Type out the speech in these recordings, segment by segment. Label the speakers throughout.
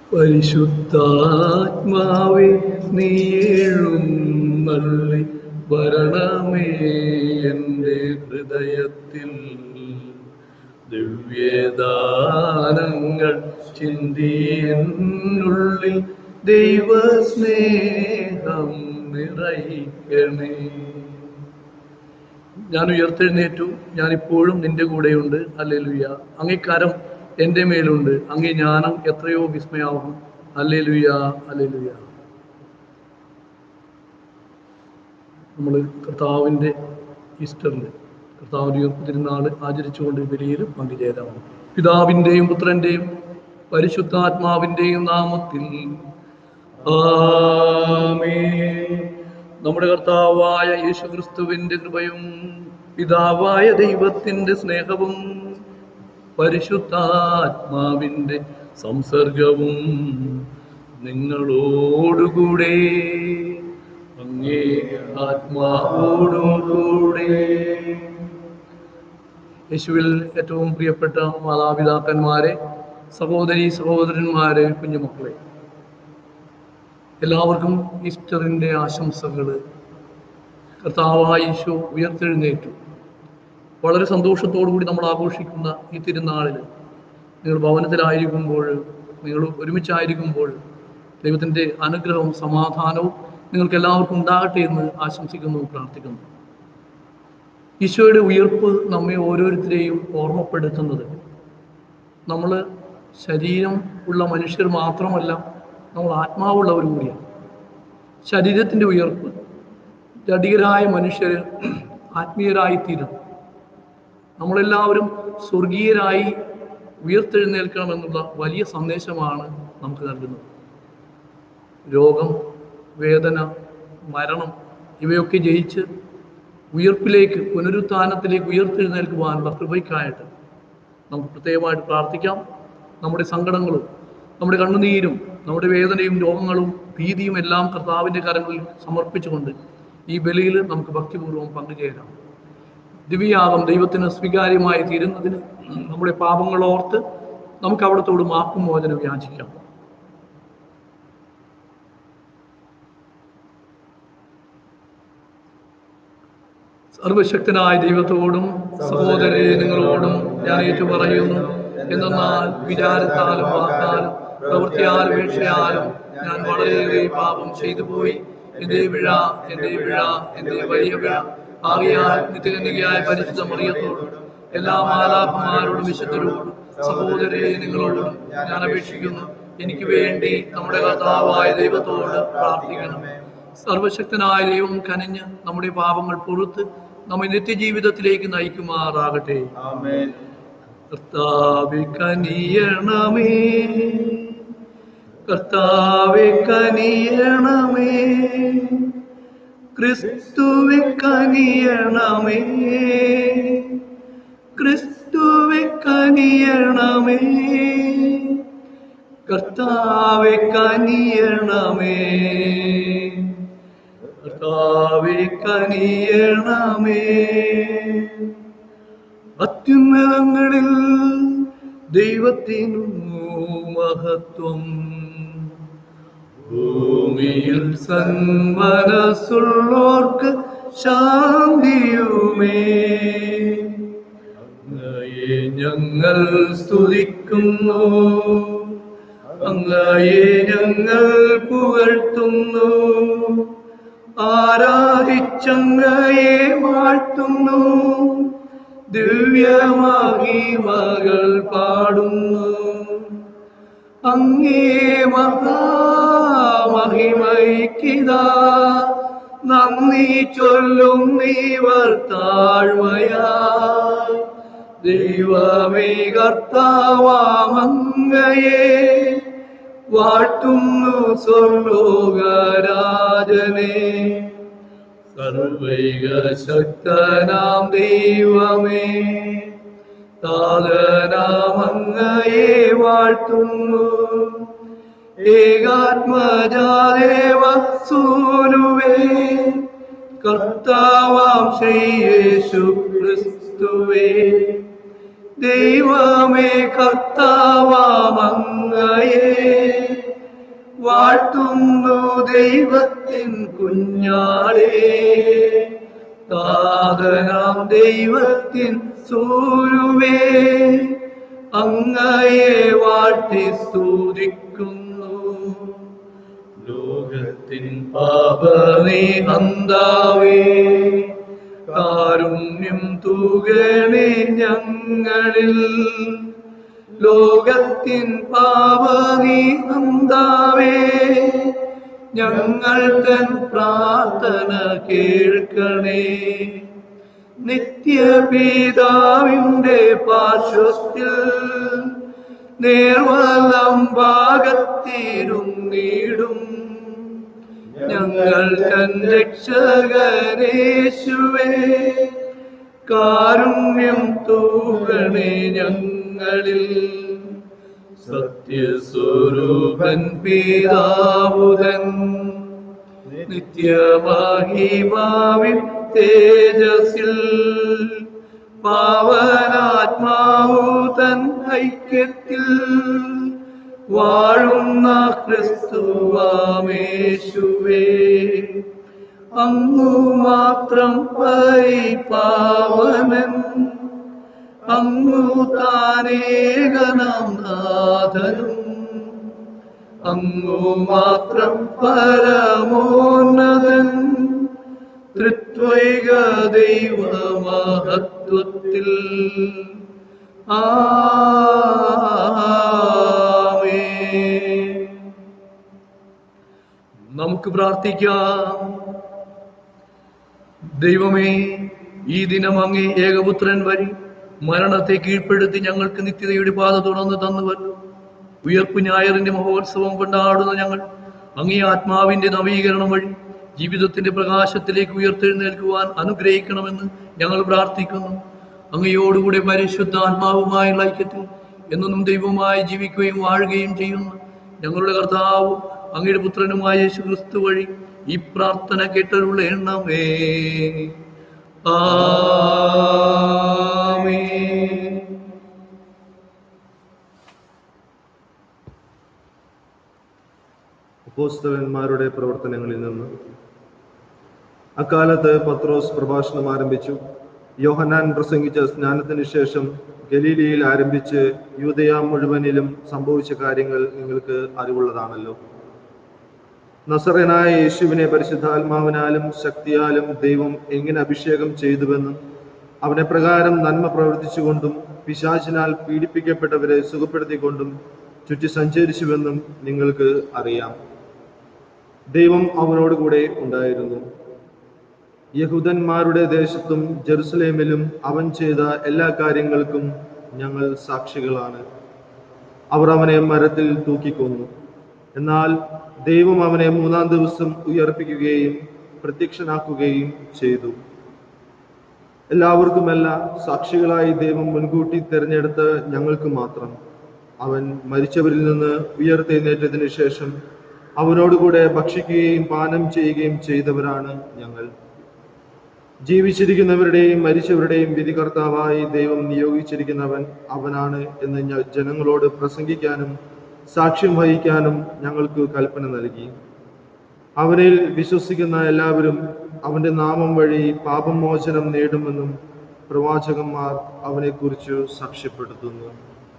Speaker 1: പരിശുദ്ധാത്മാവേ നീഴും നള്ളി വരണമേ എൻ്റെ ഹൃദയത്തിൽ ദിവ്യദാനങ്ങൾ ചിന്തിയെന്നുള്ളിൽ ദൈവസ്നേഹം നിറയ്ക്കണേ ഞാൻ ഉയർത്തെഴുന്നേറ്റു ഞാൻ ഇപ്പോഴും നിന്റെ കൂടെയുണ്ട് അല്ലേലുയ്യ അങ്ങേ കരം എൻ്റെ മേലുണ്ട് അങ്ങേ ജ്ഞാനം എത്രയോ വിസ്മയാവും അല്ലേലുയ്യ അല്ലേലുയ്യ നമ്മൾ കർത്താവിൻ്റെ ഈസ്റ്ററിന് കർത്താവിൻ്റെ ഉയർപ്പ് തിരുനാൾ ആചരിച്ചുകൊണ്ട് ബലിയിൽ പങ്കുചേരാം പിതാവിൻ്റെയും പുത്രൻ്റെയും പരിശുദ്ധാത്മാവിൻ്റെയും നാമത്തിൽ ആമേൻ നമ്മുടെ കർത്താവായ യേശുക്രിസ്തുവിന്റെ കൃപയും പിതാവായ ദൈവത്തിന്റെ സ്നേഹവും പരിശുദ്ധാത്മാവിന്റെ സംസർഗവും നിങ്ങളോടുകൂടെ അങ്ങേ ആത്മാവോടും കൂടെ യേശുവിൽ ഏറ്റവും പ്രിയപ്പെട്ട മാതാപിതാക്കന്മാരെ സഹോദരി സഹോദരന്മാരെ കുഞ്ഞുമക്കളെ എല്ലാവർക്കും ഈസ്റ്ററിൻ്റെ ആശംസകൾ കർത്താവായ ഈശോ ഉയർത്തെഴുന്നേറ്റു വളരെ സന്തോഷത്തോടു കൂടി നമ്മൾ ആഘോഷിക്കുന്ന ഈ തിരുനാളിൽ നിങ്ങൾ ഭവനത്തിലായിരിക്കുമ്പോൾ നിങ്ങൾ ഒരുമിച്ചായിരിക്കുമ്പോൾ ദൈവത്തിൻ്റെ അനുഗ്രഹവും സമാധാനവും നിങ്ങൾക്ക് എല്ലാവർക്കും ഉണ്ടാകട്ടെ എന്ന് ആശംസിക്കുന്നു പ്രാർത്ഥിക്കുന്നു ഈശോയുടെ ഉയർപ്പ് നമ്മെ ഓരോരുത്തരെയും ഓർമ്മപ്പെടുത്തുന്നത് നമ്മൾ ശരീരം ഉള്ള മനുഷ്യർ മാത്രമല്ല നമ്മൾ ആത്മാവുള്ളവർ കൂടിയാണ് ശരീരത്തിൻ്റെ ഉയർപ്പ് ജഡികരായ മനുഷ്യർ ആത്മീയരായി തീരും നമ്മളെല്ലാവരും സ്വർഗീയരായി ഉയർത്തെഴുന്നേൽക്കണമെന്നുള്ള വലിയ സന്ദേശമാണ് നമുക്ക് നൽകുന്നത് രോഗം വേദന മരണം ഇവയൊക്കെ ജയിച്ച് ഉയർപ്പിലേക്ക് പുനരുത്ഥാനത്തിലേക്ക് ഉയർത്തെഴുന്നേൽക്കുവാനുള്ള കൃപയ്ക്കായിട്ട് നമുക്ക് പ്രത്യേകമായിട്ട് പ്രാർത്ഥിക്കാം നമ്മുടെ സങ്കടങ്ങളും നമ്മുടെ കണ്ണുനീരും നമ്മുടെ വേദനയും രോഗങ്ങളും ഭീതിയും എല്ലാം കർത്താവിൻ്റെ കരങ്ങളിൽ സമർപ്പിച്ചുകൊണ്ട് ഈ ബലിയിൽ നമുക്ക് ഭക്തിപൂർവ്വം പങ്കുചേരാം ദിവ്യയാഗം ദൈവത്തിന് സ്വീകാര്യമായി തീരുന്നതിന് നമ്മുടെ പാപങ്ങൾ ഓർത്ത് നമുക്ക് അവിടത്തോട് മാപ്പും മോചനം യാചിക്കാം സർവശക്തനായ ദൈവത്തോടും സഹോദരരെ നിങ്ങളോടും ഞാൻ ഏറ്റു പറയുന്നു എന്നാൽ വിചാരത്താലും വാക്കാലും പ്രവൃത്തിയാലും വീഴ്ചയാലും ഞാൻ വളരെയേറെ പാപം ചെയ്തു പോയി എന്റെ വിഴ എന്റെ വിഴ എന്റെ വലിയ വിഴ ആകിയാൽ നിത്യകന്യകയായ പരിശുദ്ധ മറിയത്തോടും എല്ലാ മാലാഭമാരോടും വിശുദ്ധരോടും സഹോദരരെ നിങ്ങളോടും ഞാൻ അപേക്ഷിക്കുന്നു എനിക്ക് വേണ്ടി നമ്മുടെ കർത്താവായ ദൈവത്തോട് പ്രാർത്ഥിക്കണമേ സർവശക്തനായ ദൈവം കനിഞ്ഞ് നമ്മുടെ പാപങ്ങൾ പൊറുത്ത് നമ്മെ നിത്യജീവിതത്തിലേക്ക് നയിക്കുമാറാകട്ടെ
Speaker 2: ആമേൻ
Speaker 1: കർത്താവെ കനിയണമേ കർത്താവെ കനിയണമേ ക്രിസ്തുവെ കനിയണമേ ക്രിസ്തുവെ കനിയണമേ കർത്താവെ കനിയണമേ കർത്താവെ കനിയണമേ അത്യുന്നതങ്ങളിൽ ദൈവത്തിനു മഹത്വം ഭൂമിയിൽ സന്മനസ്സുള്ളോർക്ക് ശാന്തിയുമേ അങ്ങയെ ഞങ്ങൾ സ്തുതിക്കുന്നു അങ്ങയെ ഞങ്ങൾ പുകഴ്ത്തുന്നു ആരാധിച്ചങ്ങയെ വാഴ്ത്തുന്നു ദിവ്യമഹിമകൾ പാടുന്നു അങ്ങേ മഹാമഹിമയ്ക്കിതാ നന്ദി ചൊല്ലും നീവർ താഴ്മയാ ദൈവമേ കർത്താവാമങ്ങയെ വാഴ്ത്തുന്നു സ്വർലോകരാജനെ സർവൈക ശക്തനാം ദൈവമേ താതനാമങ്ങയെ വാഴ്ത്തുന്നു ഏകാത്മജാദേവ സൂനുവേ കർത്താവാം ശ്രീയേശു ക്രിസ്തുവേ ദൈവമേ കർത്താവാമങ്ങയെ വാഴ്ത്തുന്നു ദൈവത്തിൻ കുഞ്ഞാടേ താതനാം ദൈവത്തിൻ സൂരുവേ അങ്ങയെ വാഴ്ത്തി സ്തുതിക്കുന്നു ലോകത്തിൻ പാപനേ അന്താവേ കാരുണ്യം തൂകണേ ഞങ്ങളിൽ ലോകത്തിൻ പാപനീ അന്താവേ ഞങ്ങൾ തൻ പ്രാർത്ഥന കേൾക്കണേ നിത്യപിതാവിന്റെ പാർശ്വത്തിൽ നേർവലം ഭാഗത്തിരുന്നിടും ഞങ്ങൾ തൻ രക്ഷകരേശുവേ കാരുണ്യം തൂകണേ ഞങ്ങളിൽ സത്യസ്വരൂപൻ പിതാവുതൻ നിത്യമഹിമാവിൻ തേജസ്സിൽ പാവനാത്മാവുതൻ ഐക്യത്തിൽ വാഴുന്ന ക്രിസ്തുവാമേശുവേ അങ്ങു മാത്രം പരിപാവനൻ അങ്ങു താനേകനാം നാഥനും അങ്ങു മാത്രം പരമോന്നതൻ തൃത്വൈക ദൈവമഹത്വത്തിൽ ആമേൻ നമുക്ക് പ്രാർത്ഥിക്കാം ദൈവമേ ഈ ദിനം അങ്ങേ ഏകപുത്രൻ വഴി മരണത്തെ കീഴ്പ്പെടുത്തി ഞങ്ങൾക്ക് നിത്യതയുടെ പാത തുറന്നു തന്നുവല്ലോ ഉയർപ്പ് ഞായറിന്റെ മഹോത്സവം കൊണ്ടാടുന്ന ഞങ്ങൾ അങ്ങേ ആത്മാവിന്റെ നവീകരണം വഴി ജീവിതത്തിന്റെ പ്രകാശത്തിലേക്ക് ഉയർത്തെഴുന്നേൽക്കുവാൻ അനുഗ്രഹിക്കണമെന്ന് ഞങ്ങൾ പ്രാർത്ഥിക്കുന്നു അങ്ങയോടുകൂടെ പരിശുദ്ധ ആത്മാവുമായുള്ള ഐക്യത്തിൽ എന്നും ദൈവമായി ജീവിക്കുകയും വാഴുകയും ചെയ്യുന്നു ഞങ്ങളുടെ കർത്താവും അങ്ങയുടെ പുത്രനുമായ യേശു ക്രിസ്തു വഴി ഈ പ്രാർത്ഥന കേട്ടരുള്ള എണ്ണമേ ആമേൻ
Speaker 2: അപ്പോസ്തലന്മാരുടെ പ്രവർത്തനങ്ങളിൽ നിന്ന് അക്കാലത്ത് പത്രോസ് പ്രഭാഷണം ആരംഭിച്ചു യോഹന്നാൻ പ്രസംഗിച്ച സ്നാനത്തിന് ശേഷം ഗലീലിയിൽ ആരംഭിച്ച് യൂതയ മുഴുവനിലും സംഭവിച്ച കാര്യങ്ങൾ നിങ്ങൾക്ക് അറിവുള്ളതാണല്ലോ നസറനായ യേശുവിനെ പരിശുദ്ധാത്മാവിനാലും ശക്തിയാലും ദൈവം എങ്ങനെ അഭിഷേകം ചെയ്തുവെന്നും അവനെ പ്രകാരം നന്മ പ്രവർത്തിച്ചുകൊണ്ടും പിശാചിനാൽ പീഡിപ്പിക്കപ്പെട്ടവരെ സുഖപ്പെടുത്തിക്കൊണ്ടും ചുറ്റി സഞ്ചരിച്ചുവെന്നും നിങ്ങൾക്ക് അറിയാം ദൈവം അവനോട് കൂടെ ഉണ്ടായിരുന്നു യഹൂദന്മാരുടെ ദേശത്തും ജെറുസലേമിലും അവൻ ചെയ്ത എല്ലാ കാര്യങ്ങൾക്കും ഞങ്ങൾ സാക്ഷികളാണ് അവർ അവനെ മരത്തിൽ തൂക്കിക്കൊന്നു എന്നാൽ ദൈവം അവനെ മൂന്നാം ദിവസം ഉയർപ്പിക്കുകയും പ്രത്യക്ഷനാക്കുകയും ചെയ്തു എല്ലാവർക്കുമല്ല സാക്ഷികളായി ദൈവം മുൻകൂട്ടി തിരഞ്ഞെടുത്ത ഞങ്ങൾക്ക് മാത്രം അവൻ മരിച്ചവരിൽ നിന്ന് ഉയർത്തെഴുന്നേറ്റതിന് ശേഷം അവനോടുകൂടെ ഭക്ഷിക്കുകയും പാനം ചെയ്യുകയും ചെയ്തവരാണ് ഞങ്ങൾ ജീവിച്ചിരിക്കുന്നവരുടെയും മരിച്ചവരുടെയും വിധികർത്താവായി ദൈവം നിയോഗിച്ചിരിക്കുന്നവൻ അവനാണ് എന്ന് ഞ- ജനങ്ങളോട് പ്രസംഗിക്കാനും സാക്ഷ്യം വഹിക്കാനും ഞങ്ങൾക്ക് കൽപ്പന നൽകി അവനിൽ വിശ്വസിക്കുന്ന എല്ലാവരും അവന്റെ നാമം വഴി പാപമോചനം നേടുമെന്നും പ്രവാചകന്മാർ അവനെക്കുറിച്ച് സാക്ഷ്യപ്പെടുത്തുന്നു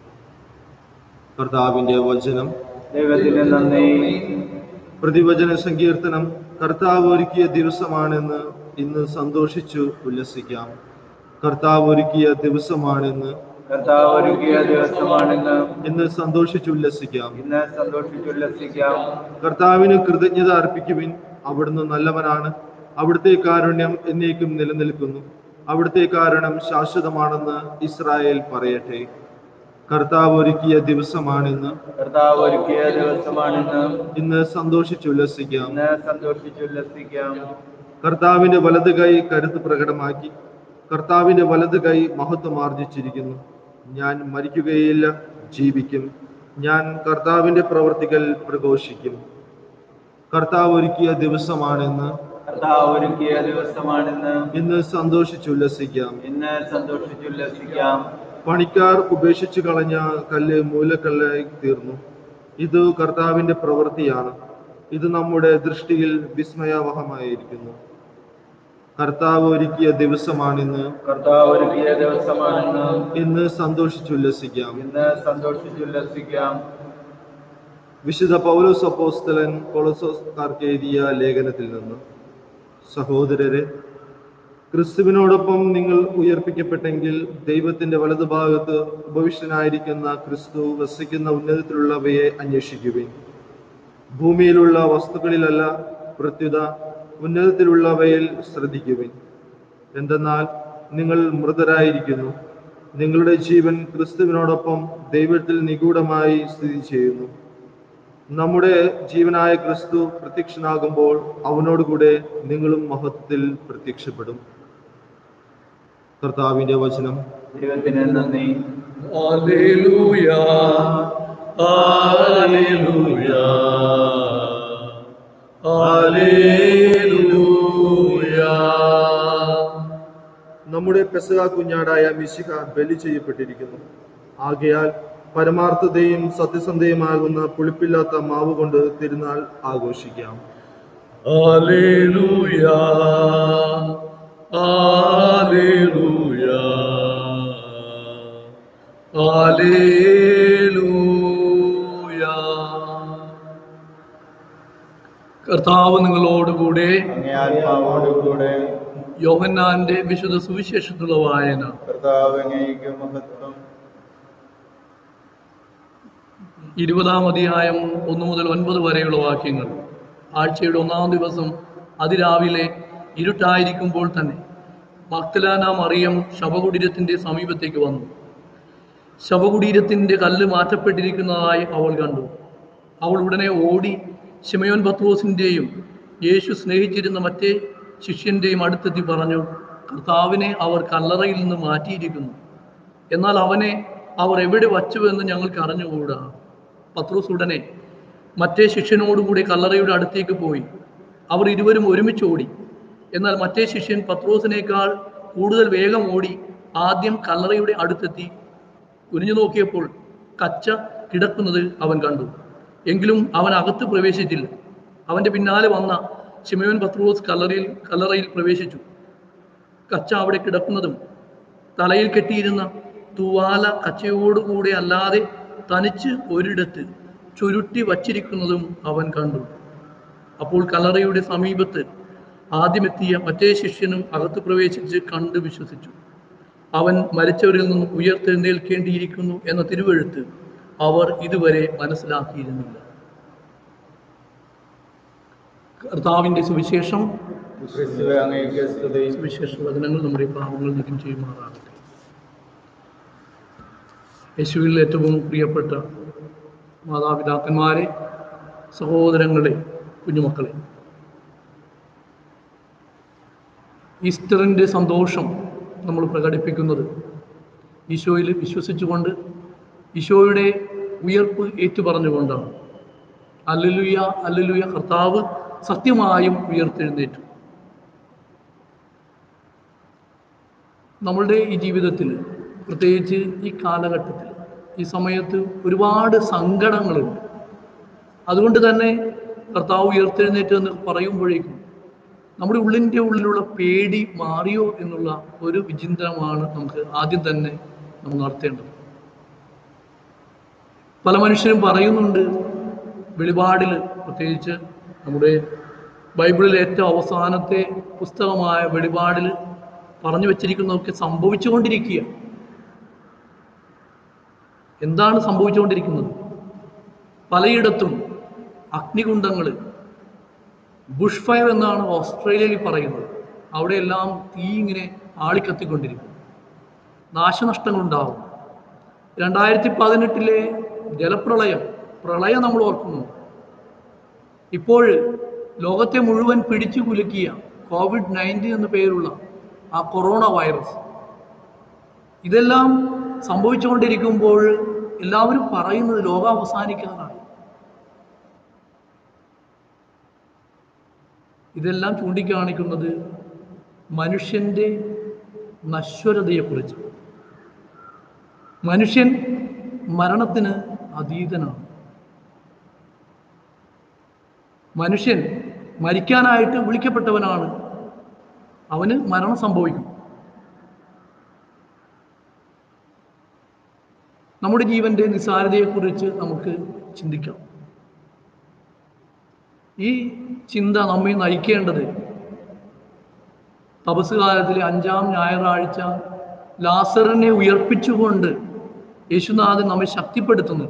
Speaker 2: കർത്താവിന്റെ വചനം
Speaker 3: ദൈവത്തിന് നന്ദി
Speaker 2: പ്രതിവചന സങ്കീർത്തനം കർത്താവ് ഒരുക്കിയ ദിവസമാണെന്ന് ഇന്ന് സന്തോഷിച്ചു ഉല്ലസിക്കാം കർത്താവ് ഒരുക്കിയ ദിവസമാണെന്ന്
Speaker 3: കർത്താവ് ഒരുക്കിയ ദിവസമാണെന്ന്
Speaker 2: ഇന്ന് സന്തോഷിച്ചു ഉല്ലസിക്കാം
Speaker 3: ഇന്ന് സന്തോഷിച്ചുല്ലസിക്കാം
Speaker 2: കർത്താവിന് കൃതജ്ഞത അർപ്പിക്കുവിൻ അവിടുന്ന് നല്ലവനാണ് അവിടുത്തെ കാരുണ്യം എന്നേക്കും നിലനിൽക്കുന്നു അവിടുത്തെ കാരണം ശാശ്വതമാണെന്ന് ഇസ്രായേൽ പറയട്ടെ കർത്താവ് ഒരുക്കിയ ദിവസമാണെന്ന്
Speaker 3: കർത്താവ് ഒരുക്കിയ ദിവസമാണെന്ന്
Speaker 2: ഇന്ന് സന്തോഷിച്ചുല്ലസിക്കാം
Speaker 3: ഇന്ന് സന്തോഷിച്ചുല്ലസിക്കാം
Speaker 2: കർത്താവിന്റെ വലത് കൈ കരുത്ത് പ്രകടമാക്കി കർത്താവിന്റെ വലത് കൈ മഹത്വം ആർജിച്ചിരിക്കുന്നു ഞാൻ മരിക്കുകയില്ല ജീവിക്കും ഞാൻ കർത്താവിന്റെ പ്രവർത്തികൾ പ്രഘോഷിക്കും കർത്താവ് ഒരുക്കിയ ദിവസമാണെന്ന്
Speaker 3: കർത്താവ് ഒരുക്കിയ ദിവസമാണെന്ന്
Speaker 2: ഇന്ന് സന്തോഷിച്ചുല്ലസിക്കാം
Speaker 3: ഇന്ന് സന്തോഷിച്ചുല്ലസിക്കാം
Speaker 2: പണിക്കാർ ഉപേക്ഷിച്ചു കളഞ്ഞ കല്ല് മൂലക്കല്ലായി തീർന്നു ഇത് കർത്താവിന്റെ പ്രവൃത്തിയാണ് ഇത് നമ്മുടെ ദൃഷ്ടിയിൽ വിസ്മയാവഹമായിരിക്കുന്നു കർത്താവ് ഒരുക്കിയ ദിവസമാണിന്ന്
Speaker 3: കർത്താവ് ഒരുക്കിയ ദിവസമാണെന്ന്
Speaker 2: ഇന്ന് സന്തോഷിച്ചുല്ലസിക്കാം
Speaker 3: ഇന്ന് സന്തോഷിച്ചുല്ലസിക്കാം
Speaker 2: വിശുദ്ധ പൗലോസ് അപ്പോസ്തലൻ കൊളസോസ്കാർക്ക് എഴുതിയ ലേഖനത്തിൽ നിന്ന് സഹോദരരെ ക്രിസ്തുവിനോടൊപ്പം നിങ്ങൾ ഉയർപ്പിക്കപ്പെട്ടെങ്കിൽ ദൈവത്തിന്റെ വലതുഭാഗത്ത് ഉപവിഷ്ടനായിരിക്കുന്ന ക്രിസ്തു വസിക്കുന്ന ഉന്നതത്തിലുള്ളവയെ അന്വേഷിക്കുവിൻ ഭൂമിയിലുള്ള വസ്തുക്കളിലല്ല പ്രത്യുത ഉന്നതത്തിലുള്ളവയിൽ ശ്രദ്ധിക്കുവിൻ എന്തെന്നാൽ നിങ്ങൾ മൃതരായിരിക്കുന്നു നിങ്ങളുടെ ജീവൻ ക്രിസ്തുവിനോടൊപ്പം ദൈവത്തിൽ നിഗൂഢമായി സ്ഥിതി ചെയ്യുന്നു നമ്മുടെ ജീവനായ ക്രിസ്തു പ്രത്യക്ഷനാകുമ്പോൾ അവനോടുകൂടെ നിങ്ങളും മഹത്വത്തിൽ പ്രത്യക്ഷപ്പെടും കർത്താവിന്റെ വചനം
Speaker 3: ദൈവത്തിന് നന്ദി
Speaker 1: ഹല്ലേലൂയ ഹല്ലേലൂയ ഹല്ലേലൂയ
Speaker 2: നമ്മുടെ പെസക കുഞ്ഞാടായ മിശിഹ ബലി ചെയ്യപ്പെട്ടിരിക്കുന്നു ആകയാൽ പരമാർത്ഥതയും സത്യസന്ധയുമാകുന്ന പുളിപ്പില്ലാത്ത മാവ് കൊണ്ട് തിരുനാൾ ആഘോഷിക്കാം
Speaker 1: Alleluia. Alleluia. Alleluia. കർത്താവ് നിങ്ങളോടുകൂടെ
Speaker 3: അങ്ങേ ആത്മാവോടുകൂടെ
Speaker 1: യോഹന്നാന്റെ വിശുദ്ധ സുവിശേഷത്തിലുള്ള വായന
Speaker 3: കർത്താവ് അങ്ങേക്ക് മഹത്വം
Speaker 1: ഇരുപതാം അധ്യായം ഒന്ന് മുതൽ ഒൻപത് വരെയുള്ള വാക്യങ്ങൾ ആഴ്ചയുടെ ഒന്നാം ദിവസം അതിരാവിലെ ഇരുട്ടായിരിക്കുമ്പോൾ തന്നെ മക്തലാന മറിയം ശവകുടീരത്തിന്റെ സമീപത്തേക്ക് വന്നു ശവകുടീരത്തിന്റെ കല്ല് മാറ്റപ്പെട്ടിരിക്കുന്നതായി അവൾ കണ്ടു അവൾ ഉടനെ ഓടി ശിമയോൻ പത്രോസിന്റെയും യേശു സ്നേഹിച്ചിരുന്ന മറ്റേ ശിഷ്യന്റെയും അടുത്തെത്തി പറഞ്ഞു കർത്താവിനെ അവർ കല്ലറയിൽ നിന്ന് മാറ്റിയിരിക്കുന്നു എന്നാൽ അവനെ അവർ എവിടെ വച്ചുവെന്ന് ഞങ്ങൾക്ക് അറിഞ്ഞുകൂടാ പത്രോസ് ഉടനെ മറ്റേ ശിഷ്യനോടുകൂടി കല്ലറയുടെ അടുത്തേക്ക് പോയി അവർ ഇരുവരും ഒരുമിച്ച് ഓടി എന്നാൽ മറ്റേ ശിഷ്യൻ പത്രോസിനേക്കാൾ കൂടുതൽ വേഗം ഓടി ആദ്യം കല്ലറയുടെ അടുത്തെത്തി കുനിഞ്ഞു നോക്കിയപ്പോൾ കച്ച കിടക്കുന്നത് അവൻ കണ്ടു എങ്കിലും അവൻ അകത്ത് പ്രവേശിച്ചില്ല അവന്റെ പിന്നാലെ വന്ന ശിമയോൻ പത്രോസ് കല്ലറയിൽ കല്ലറയിൽ പ്രവേശിച്ചു കച്ച അവിടെ കിടക്കുന്നതും തലയിൽ കെട്ടിയിരുന്ന തൂവാല കച്ചയോടുകൂടെ അല്ലാതെ തനിച്ച് ഒരിടത്ത് ചുരുട്ടി വച്ചിരിക്കുന്നതും അവൻ കണ്ടു അപ്പോൾ കല്ലറയുടെ സമീപത്ത് ആദ്യമെത്തിയ മറ്റേ ശിഷ്യനും അകത്ത് പ്രവേശിച്ച് കണ്ട് വിശ്വസിച്ചു അവൻ മരിച്ചവരിൽ നിന്നും ഉയർത്തെഴുന്നേൽക്കേണ്ടിയിരിക്കുന്നു എന്ന തിരുവെഴുത്ത് അവർ ഇതുവരെ മനസ്സിലാക്കിയിരുന്നില്ല കർത്താവിന്റെ സുവിശേഷം
Speaker 3: ക്രിസ്തുവെ അങ്ങേക്ക് സ്തുതി
Speaker 1: സുവിശേഷ വചനങ്ങൾ നമ്മുടെ പാപങ്ങൾ നീക്കം ചെയ്യുമാറാകട്ടെ യേശുവിൽ ഏറ്റവും പ്രിയപ്പെട്ട മാതാപിതാക്കന്മാരെ സഹോദരങ്ങളെ കുഞ്ഞുമക്കളെ ഈസ്റ്ററിൻ്റെ സന്തോഷം നമ്മൾ പ്രകടിപ്പിക്കുന്നത് ഈശോയിൽ വിശ്വസിച്ചുകൊണ്ട് ഈശോയുടെ ഉയർപ്പ് ഏറ്റുപറഞ്ഞുകൊണ്ടാണ് അല്ലലുയ അല്ലലുയ കർത്താവ് സത്യമായും ഉയർത്തെഴുന്നേറ്റു നമ്മളുടെ ഈ ജീവിതത്തിൽ പ്രത്യേകിച്ച് ഈ കാലഘട്ടത്തിൽ ഈ സമയത്ത് ഒരുപാട് സങ്കടങ്ങളുണ്ട് അതുകൊണ്ട് തന്നെ കർത്താവ് ഉയർത്തെഴുന്നേറ്റ് എന്ന് പറയുമ്പോഴേക്കും നമ്മുടെ ഉള്ളിൻ്റെ ഉള്ളിലുള്ള പേടി മാറിയോ എന്നുള്ള ഒരു വിചിന്തനമാണ് നമുക്ക് ആദ്യം തന്നെ നമ്മൾ നടത്തേണ്ടത് പല മനുഷ്യരും പറയുന്നുണ്ട് വെളിപാടിൽ പ്രത്യേകിച്ച് നമ്മുടെ ബൈബിളിലെ ഏറ്റവും അവസാനത്തെ പുസ്തകമായ വെളിപാടിൽ പറഞ്ഞു വെച്ചിരിക്കുന്നതൊക്കെ സംഭവിച്ചുകൊണ്ടിരിക്കുക എന്താണ് സംഭവിച്ചുകൊണ്ടിരിക്കുന്നത് പലയിടത്തും അഗ്നികുണ്ഡങ്ങൾ ബുഷ് ഫയർ എന്നാണ് ഓസ്ട്രേലിയയിൽ പറയുന്നത് അവിടെയെല്ലാം തീ ഇങ്ങനെ ആളിക്കത്തിക്കൊണ്ടിരിക്കും നാശനഷ്ടങ്ങളുണ്ടാവും രണ്ടായിരത്തി പതിനെട്ടിലെ ജലപ്രളയം പ്രളയം നമ്മൾ ഓർക്കുന്നു ഇപ്പോൾ ലോകത്തെ മുഴുവൻ പിടിച്ചു കുലുക്കിയ കോവിഡ് നയൻറ്റീൻ എന്ന പേരുള്ള ആ കൊറോണ വൈറസ് ഇതെല്ലാം സംഭവിച്ചുകൊണ്ടിരിക്കുമ്പോൾ എല്ലാവരും പറയുന്നത് ലോകം അവസാനിക്കാനാണ് ഇതെല്ലാം ചൂണ്ടിക്കാണിക്കുന്നത് മനുഷ്യന്റെ നശ്വരതയെക്കുറിച്ച് മനുഷ്യൻ മരണത്തിന് അതീതനാണ് മനുഷ്യൻ മരിക്കാനായിട്ട് വിളിക്കപ്പെട്ടവനാണ് അവന് മരണം സംഭവിക്കും നമ്മുടെ ജീവന്റെ നിസ്സാരതയെക്കുറിച്ച് നമുക്ക് ചിന്തിക്കാം ഈ ചിന്ത നമ്മെ നയിക്കേണ്ടത് തപസ് കാലത്തിലെ അഞ്ചാം ഞായറാഴ്ച ലാസറിനെ ഉയർപ്പിച്ചുകൊണ്ട് യേശുനാഥൻ നമ്മെ ശക്തിപ്പെടുത്തുന്നു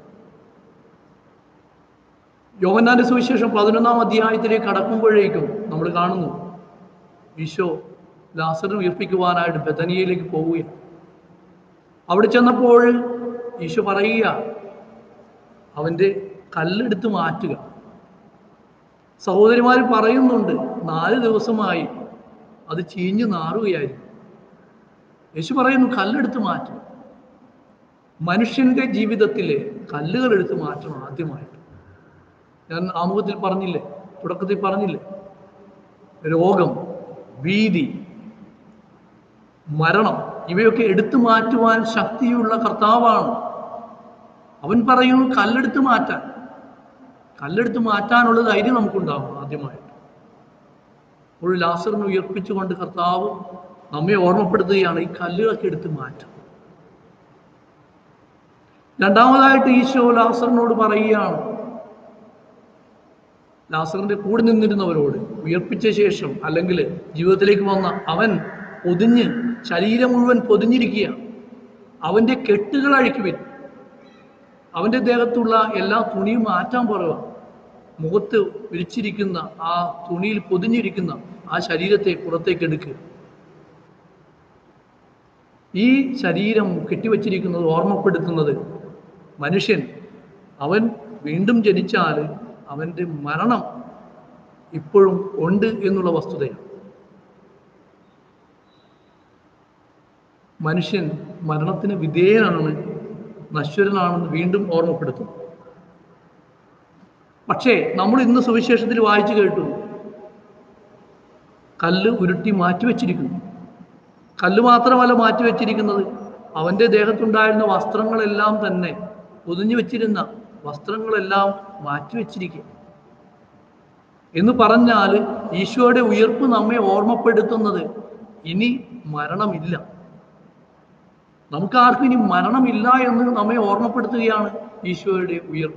Speaker 1: യോവന്നാന്റെ സുവിശേഷം പതിനൊന്നാം അധ്യായത്തിലേക്ക് കടക്കുമ്പോഴേക്കും നമ്മൾ കാണുന്നു ഈശോ ലാസറിനെ ഉയർപ്പിക്കുവാനായിട്ട് ബദനിയയിലേക്ക് പോവുകയാണ് അവിടെ ചെന്നപ്പോൾ ഈശോ പറയുക അവൻ്റെ കല്ലെടുത്ത് മാറ്റുക സഹോദരിമാർ പറയുന്നുണ്ട് നാല് ദിവസമായി അത് ചീഞ്ഞു നാറുകയായിരുന്നു യേശു പറയുന്നു കല്ലെടുത്ത് മാറ്റുക മനുഷ്യന്റെ ജീവിതത്തിലെ കല്ലുകൾ എടുത്ത് മാറ്റണം ആദ്യമായിട്ട് ഞാൻ ആമുഖത്തിൽ പറഞ്ഞില്ലേ തുടക്കത്തിൽ പറഞ്ഞില്ലേ രോഗം ഭീതി മരണം ഇവയൊക്കെ എടുത്തു മാറ്റുവാൻ ശക്തിയുള്ള കർത്താവാണ് അവൻ പറയുന്നു കല്ലെടുത്ത് മാറ്റാൻ കല്ലെടുത്ത് മാറ്റാനുള്ള ധൈര്യം നമുക്കുണ്ടാവും ആദ്യമായിട്ട് ഒരു ലാസറിനെ ഉയർപ്പിച്ചുകൊണ്ട് കർത്താവ് നമ്മെ ഓർമ്മപ്പെടുത്തുകയാണ് ഈ കല്ലുകളൊക്കെ എടുത്ത് മാറ്റം രണ്ടാമതായിട്ട് ഈശോ ലാസറിനോട് പറയുകയാണ് ലാസറിന്റെ കൂടെ നിന്നിരുന്നവരോട് ഉയർപ്പിച്ച ശേഷം അല്ലെങ്കിൽ ജീവിതത്തിലേക്ക് വന്ന അവൻ പൊതിഞ്ഞ് ശരീരം മുഴുവൻ പൊതിഞ്ഞിരിക്കുക അവന്റെ കെട്ടുകൾ അഴിക്കുവിൻ അവന്റെ ദേഹത്തുള്ള എല്ലാ തുണിയും മാറ്റാൻ പറയുക മുഖത്ത് വിരിച്ചിരിക്കുന്ന ആ തുണിയിൽ പൊതിഞ്ഞിരിക്കുന്ന ആ ശരീരത്തെ പുറത്തേക്ക് എടുക്കുക ഈ ശരീരം കെട്ടിവച്ചിരിക്കുന്നത് ഓർമ്മപ്പെടുത്തുന്നത് മനുഷ്യൻ അവൻ വീണ്ടും ജനിച്ചാൽ അവൻ്റെ മരണം ഇപ്പോഴും ഉണ്ട് എന്നുള്ള വസ്തുതയാണ് മനുഷ്യൻ മരണത്തിന് വിധേയനാണ് നശ്വരനാണെന്ന് വീണ്ടും ഓർമ്മപ്പെടുത്തും പക്ഷേ നമ്മൾ ഇന്ന് സുവിശേഷത്തിൽ വായിച്ചു കേട്ടു കല്ല് ഉരുട്ടി മാറ്റിവെച്ചിരിക്കുന്നു കല്ല് മാത്രമല്ല മാറ്റിവെച്ചിരിക്കുന്നത് അവൻ്റെ ദേഹത്തുണ്ടായിരുന്ന വസ്ത്രങ്ങളെല്ലാം തന്നെ പൊതിഞ്ഞു വെച്ചിരുന്ന വസ്ത്രങ്ങളെല്ലാം മാറ്റിവെച്ചിരിക്കുക എന്ന് പറഞ്ഞാൽ ഈശോയുടെ ഉയർപ്പ് നമ്മെ ഓർമ്മപ്പെടുത്തുന്നത് ഇനി മരണമില്ല നമുക്ക് ആർക്കും ഇനി മരണമില്ല എന്ന് നമ്മെ ഓർമ്മപ്പെടുത്തുകയാണ് ഈശോയുടെ ഉയർപ്പ്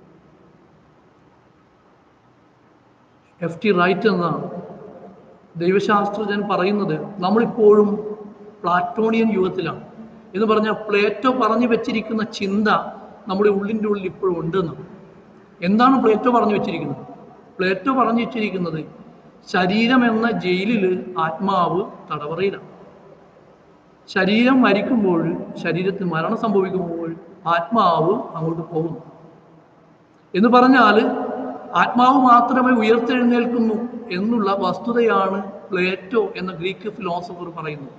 Speaker 1: എഫ് ടി റൈറ്റ് എന്ന ദൈവശാസ്ത്രജ്ഞൻ പറയുന്നത് നമ്മളിപ്പോഴും പ്ലാറ്റോണിയൻ യുഗത്തിലാണ് എന്ന് പറഞ്ഞാൽ പ്ലേറ്റോ പറഞ്ഞു വെച്ചിരിക്കുന്ന ചിന്ത നമ്മുടെ ഉള്ളിൻ്റെ ഉള്ളിൽ ഇപ്പോഴും ഉണ്ടെന്ന് എന്താണ് പ്ലേറ്റോ പറഞ്ഞു വെച്ചിരിക്കുന്നത് പ്ലേറ്റോ പറഞ്ഞു വെച്ചിരിക്കുന്നത് ശരീരം എന്ന ജയിലിൽ ആത്മാവ് തടവറയിലാണ് ശരീരം മരിക്കുമ്പോൾ ശരീരത്തിൽ മരണം സംഭവിക്കുമ്പോൾ ആത്മാവ് അങ്ങോട്ട് പോകുന്നു എന്ന് പറഞ്ഞാൽ ആത്മാവ് മാത്രമേ ഉയർത്തെഴുന്നേൽക്കുന്നു എന്നുള്ള വസ്തുതയാണ് പ്ലേറ്റോ എന്ന ഗ്രീക്ക് ഫിലോസഫർ പറയുന്നത്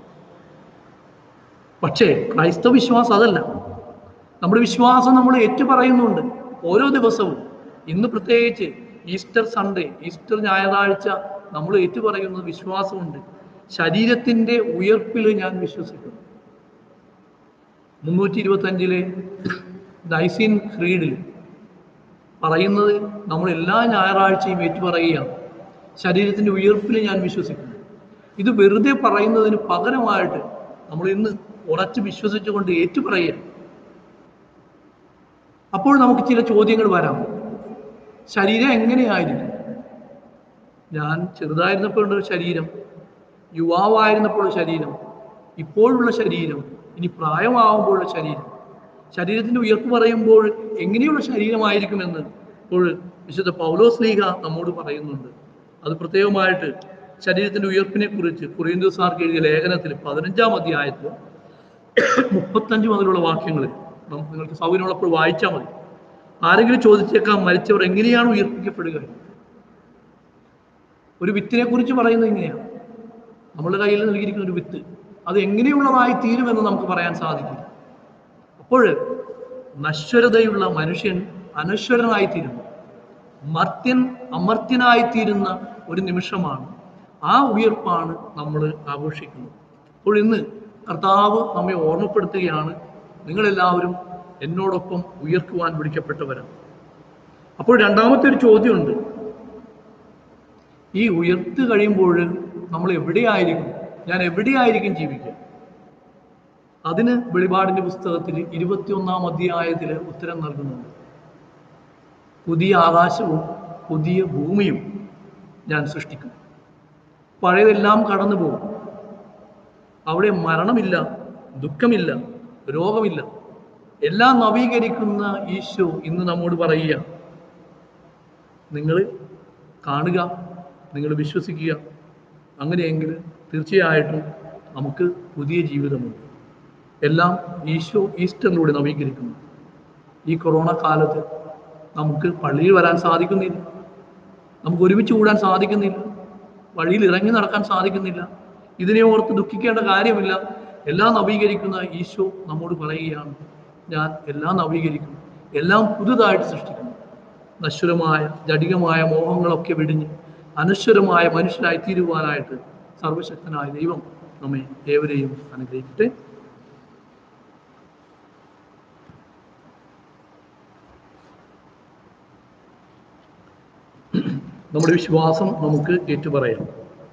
Speaker 1: പക്ഷേ ക്രൈസ്തവ വിശ്വാസം അതല്ല നമ്മുടെ വിശ്വാസം നമ്മൾ ഏറ്റുപറയുന്നുണ്ട് ഓരോ ദിവസവും ഇന്ന് പ്രത്യേകിച്ച് ഈസ്റ്റർ സൺഡേ ഈസ്റ്റർ ഞായറാഴ്ച നമ്മൾ ഏറ്റുപറയുന്ന വിശ്വാസമുണ്ട് ശരീരത്തിൻ്റെ ഉയർപ്പിൽ ഞാൻ വിശ്വസിക്കുന്നു മുന്നൂറ്റി ഇരുപത്തഞ്ചിലെ ഡൈസിൻ ക്രീഡിൽ പറയുന്നത് നമ്മൾ എല്ലാ ഞായറാഴ്ചയും ഏറ്റുപറയുകയാണ് ശരീരത്തിൻ്റെ ഉയർപ്പിൽ ഞാൻ വിശ്വസിക്കുന്നു ഇത് വെറുതെ പറയുന്നതിന് പകരമായിട്ട് നമ്മൾ ഇന്ന് ഉറച്ച് വിശ്വസിച്ചുകൊണ്ട് ഏറ്റുപറയുക അപ്പോൾ നമുക്ക് ചില ചോദ്യങ്ങൾ വരാം ശരീരം എങ്ങനെയായിരിക്കും ഞാൻ ചെറുതായിരുന്നപ്പോഴുള്ള ശരീരം യുവാവായിരുന്നപ്പോൾ ശരീരം ഇപ്പോഴുള്ള ശരീരം ഇനി പ്രായമാവുമ്പോഴുള്ള ശരീരം ശരീരത്തിന്റെ ഉയർപ്പ് പറയുമ്പോൾ എങ്ങനെയുള്ള ശരീരമായിരിക്കുമെന്ന് ഇപ്പോൾ വിശുദ്ധ പൗലോസ് ലീഗ നമ്മോട് പറയുന്നുണ്ട് അത് പ്രത്യേകമായിട്ട് ശരീരത്തിന്റെ ഉയർപ്പിനെ കുറിച്ച് കുറിയന്തോസാർക്ക് എഴുതിയ ലേഖനത്തിൽ പതിനഞ്ചാം അധ്യായത്തിൽ മുപ്പത്തഞ്ച് മുതലുള്ള വാക്യങ്ങളിൽ നമുക്ക് നിങ്ങൾക്ക് സൗകര്യമുള്ളപ്പോൾ വായിച്ചാൽ മതി ആരെങ്കിലും ചോദിച്ചേക്കാം മരിച്ചവർ എങ്ങനെയാണ് ഉയർപ്പിക്കപ്പെടുക ഒരു വിത്തിനെ കുറിച്ച് പറയുന്നത് ഇങ്ങനെയാണ് നമ്മുടെ കയ്യിൽ നൽകിയിരിക്കുന്ന ഒരു വിത്ത് അത് എങ്ങനെയുള്ളതായി തീരുമെന്ന് നമുക്ക് പറയാൻ സാധിക്കും അപ്പോൾ നശ്വരതയുള്ള മനുഷ്യൻ അനശ്വരനായി തീരുന്നു മർത്യൻ അമർത്യനായി ഒരു നിമിഷമാണ് ആ ഉയർപ്പാണ് നമ്മൾ ആഘോഷിക്കുന്നത് അപ്പോൾ ഇന്ന് കർത്താവ് നമ്മെ ഓർമ്മപ്പെടുത്തുകയാണ് നിങ്ങളെല്ലാവരും എന്നോടൊപ്പം ഉയർത്തുവാൻ വിളിക്കപ്പെട്ടവരാണ് അപ്പോൾ രണ്ടാമത്തെ ഒരു ചോദ്യമുണ്ട് ഈ ഉയർത്ത് കഴിയുമ്പോൾ നമ്മൾ എവിടെയായിരിക്കും ഞാൻ എവിടെയായിരിക്കും ജീവിക്കുക അതിന് വെളിപാടിന്റെ പുസ്തകത്തിൽ ഇരുപത്തിയൊന്നാം അധ്യായത്തിൽ ഉത്തരം നൽകുന്നുണ്ട് പുതിയ ആകാശവും പുതിയ ഭൂമിയും ഞാൻ സൃഷ്ടിക്കും പഴയതെല്ലാം കടന്നു പോകും അവിടെ മരണമില്ല ദുഃഖമില്ല രോഗമില്ല എല്ലാം നവീകരിക്കുന്ന ഈശോ ഇന്ന് നമ്മോട് പറയുക നിങ്ങൾ കാണുക നിങ്ങൾ വിശ്വസിക്കുക അങ്ങനെയെങ്കിൽ തീർച്ചയായിട്ടും നമുക്ക് പുതിയ ജീവിതമുണ്ട് എല്ലാം ഈശോ ഈസ്റ്ററിലൂടെ നവീകരിക്കുന്നു ഈ കൊറോണ കാലത്ത് നമുക്ക് പള്ളിയിൽ വരാൻ സാധിക്കുന്നില്ല നമുക്ക് ഒരുമിച്ച് കൂടാൻ സാധിക്കുന്നില്ല വഴിയിൽ ഇറങ്ങി നടക്കാൻ സാധിക്കുന്നില്ല ഇതിനെ ഓർത്ത് ദുഃഖിക്കേണ്ട കാര്യമില്ല എല്ലാം നവീകരിക്കുന്ന ഈശോ നമ്മോട് പറയുകയാണ് ഞാൻ എല്ലാം നവീകരിക്കും എല്ലാം പുതുതായിട്ട് സൃഷ്ടിക്കുന്നു നശ്വരമായ ജടികമായ മോഹങ്ങളൊക്കെ വെടിഞ്ഞ് അനശ്വരമായ മനുഷ്യരായി തീരുവാനായിട്ട് സർവശക്തനായ ദൈവം നമ്മെ ഏവരെയും അനുഗ്രഹിക്കട്ടെ നമ്മുടെ വിശ്വാസം നമുക്ക് ഏറ്റുപറയാം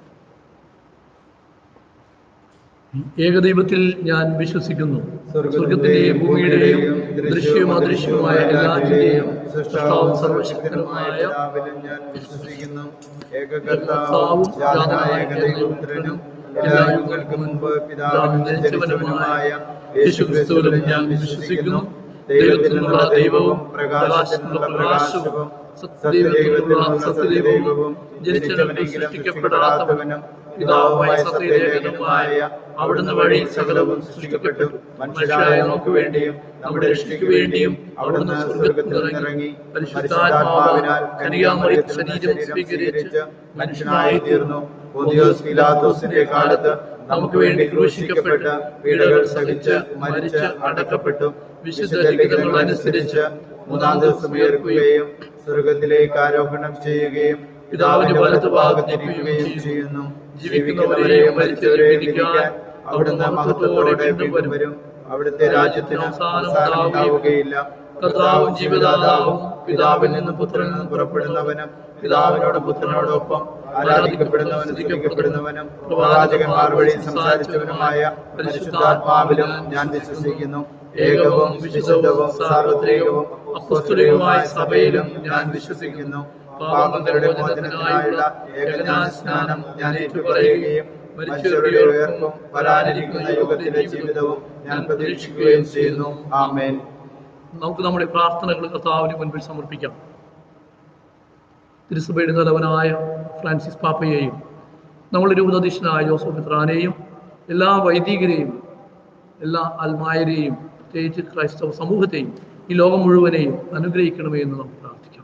Speaker 1: ഏകദൈവത്തിൽ ഞാൻ വിശ്വസിക്കുന്നു സ്വർഗത്തിന്റെയും ഭൂമിയുടെയും ദൃശ്യവും അദൃശ്യവുമായ എല്ലാറ്റിന്റെയും സൃഷ്ടാവും സർവശക്തനുമായ
Speaker 3: പിതാവിലും ഞാൻ വിശ്വസിക്കുന്നു ഏകകർത്താവും ജാതനായ ഏകദൈവപുത്രനും എല്ലാ യുഗങ്ങൾക്കും മുൻപ് പിതാവിനും ജനിച്ചവനുമായ യേശുക്രിസ്തുവിലും ഞാൻ വിശ്വസിക്കുന്നു ദൈവത്തിനുള്ള ദൈവവും പ്രകാശത്തിനുള്ള പ്രകാശവും സത്യദൈവത്തിനുള്ള സത്യദൈവവും ജനിച്ചവനെങ്കിലും സൃഷ്ടിക്കപ്പെടാത്തവനും പിതാവുമായ സത്യദേവനുമായ അവിടുന്ന് വഴി സകലവും സൃഷ്ടിക്കപ്പെട്ടു മനുഷ്യരായ നമുക്ക് വേണ്ടിയും നമ്മുടെ രക്ഷയ്ക്ക് വേണ്ടിയും അവിടുന്ന് സ്വർഗത്തിൽ നിന്നിറങ്ങി പരിശുദ്ധാത്മാവിനാൽ കനികാമറിയത്ത് ശരീരം സ്വീകരിച്ച് മനുഷ്യനായി തീർന്നു പോതിയോസ് പിലാത്തോസിന്റെ കാലത്ത് നമുക്ക് വേണ്ടി ക്രൂശിക്കപ്പെട്ട് പീഡകൾ സഹിച്ച് മരിച്ച് അടക്കപ്പെട്ടു വിശുദ്ധ ലിഖിതങ്ങൾ അനുസരിച്ച് മൂന്നാം ദിവസം ഉയർക്കുകയും സ്വർഗത്തിലേക്ക് ആരോപണം ചെയ്യുകയും പിതാവിന്റെ വലത്ത് ഭാഗത്തിരിക്കുകയും ചെയ്യുന്നു ജീവിക്കുന്നവരെയും മരിച്ചവരെയും വിധിക്കാൻ അവിടുന്ന് മഹത്വത്തോടെ വീണ്ടും വരും അവിടുത്തെ രാജ്യത്തിന് അവസാനം ഉണ്ടാവുകയില്ല കർത്താവും ജീവിതാതാവും പിതാവിൽ നിന്ന് പുത്രനിൽ നിന്ന് പുറപ്പെടുന്നവനും പിതാവിനോട് പുത്രനോടൊപ്പം ആരാധിക്കപ്പെടുന്നവനും സ്തുതിക്കപ്പെടുന്നവനും പ്രവാചകന്മാർ വഴി സംസാരിച്ചവനുമായ പരിശുദ്ധാത്മാവിലും ഞാൻ വിശ്വസിക്കുന്നു ഏകവും വിശുദ്ധവും സാർവത്രികവും അപ്പസ്തുലികവുമായ സഭയിലും ഞാൻ വിശ്വസിക്കുന്നു പാപങ്ങളുടെ മോചനത്തിനായുള്ള ഏകജ്ഞാന സ്നാനം ഞാൻ ഏറ്റുപറയുകയും മരിച്ചവരുടെ ഉയർപ്പും വരാനിരിക്കുന്ന യുഗത്തിലെ ജീവിതവും ഞാൻ പ്രതീക്ഷിക്കുകയും ചെയ്യുന്നു ആമേൻ
Speaker 1: നമുക്ക് നമ്മുടെ പ്രാർത്ഥനകൾ കർത്താവിന് മുൻപിൽ സമർപ്പിക്കാം തിരുസഭയുടെ തലവനായ ഫ്രാൻസിസ് പാപ്പയെയും നമ്മുടെ രൂപതീക്ഷനായ ജോസഫ് മിത്രാനെയും എല്ലാ വൈദികരെയും എല്ലാ അൽമായരെയും പ്രത്യേകിച്ച് ക്രൈസ്തവ സമൂഹത്തെയും ഈ ലോകം മുഴുവനെയും അനുഗ്രഹിക്കണമേ എന്ന് നമുക്ക് പ്രാർത്ഥിക്കാം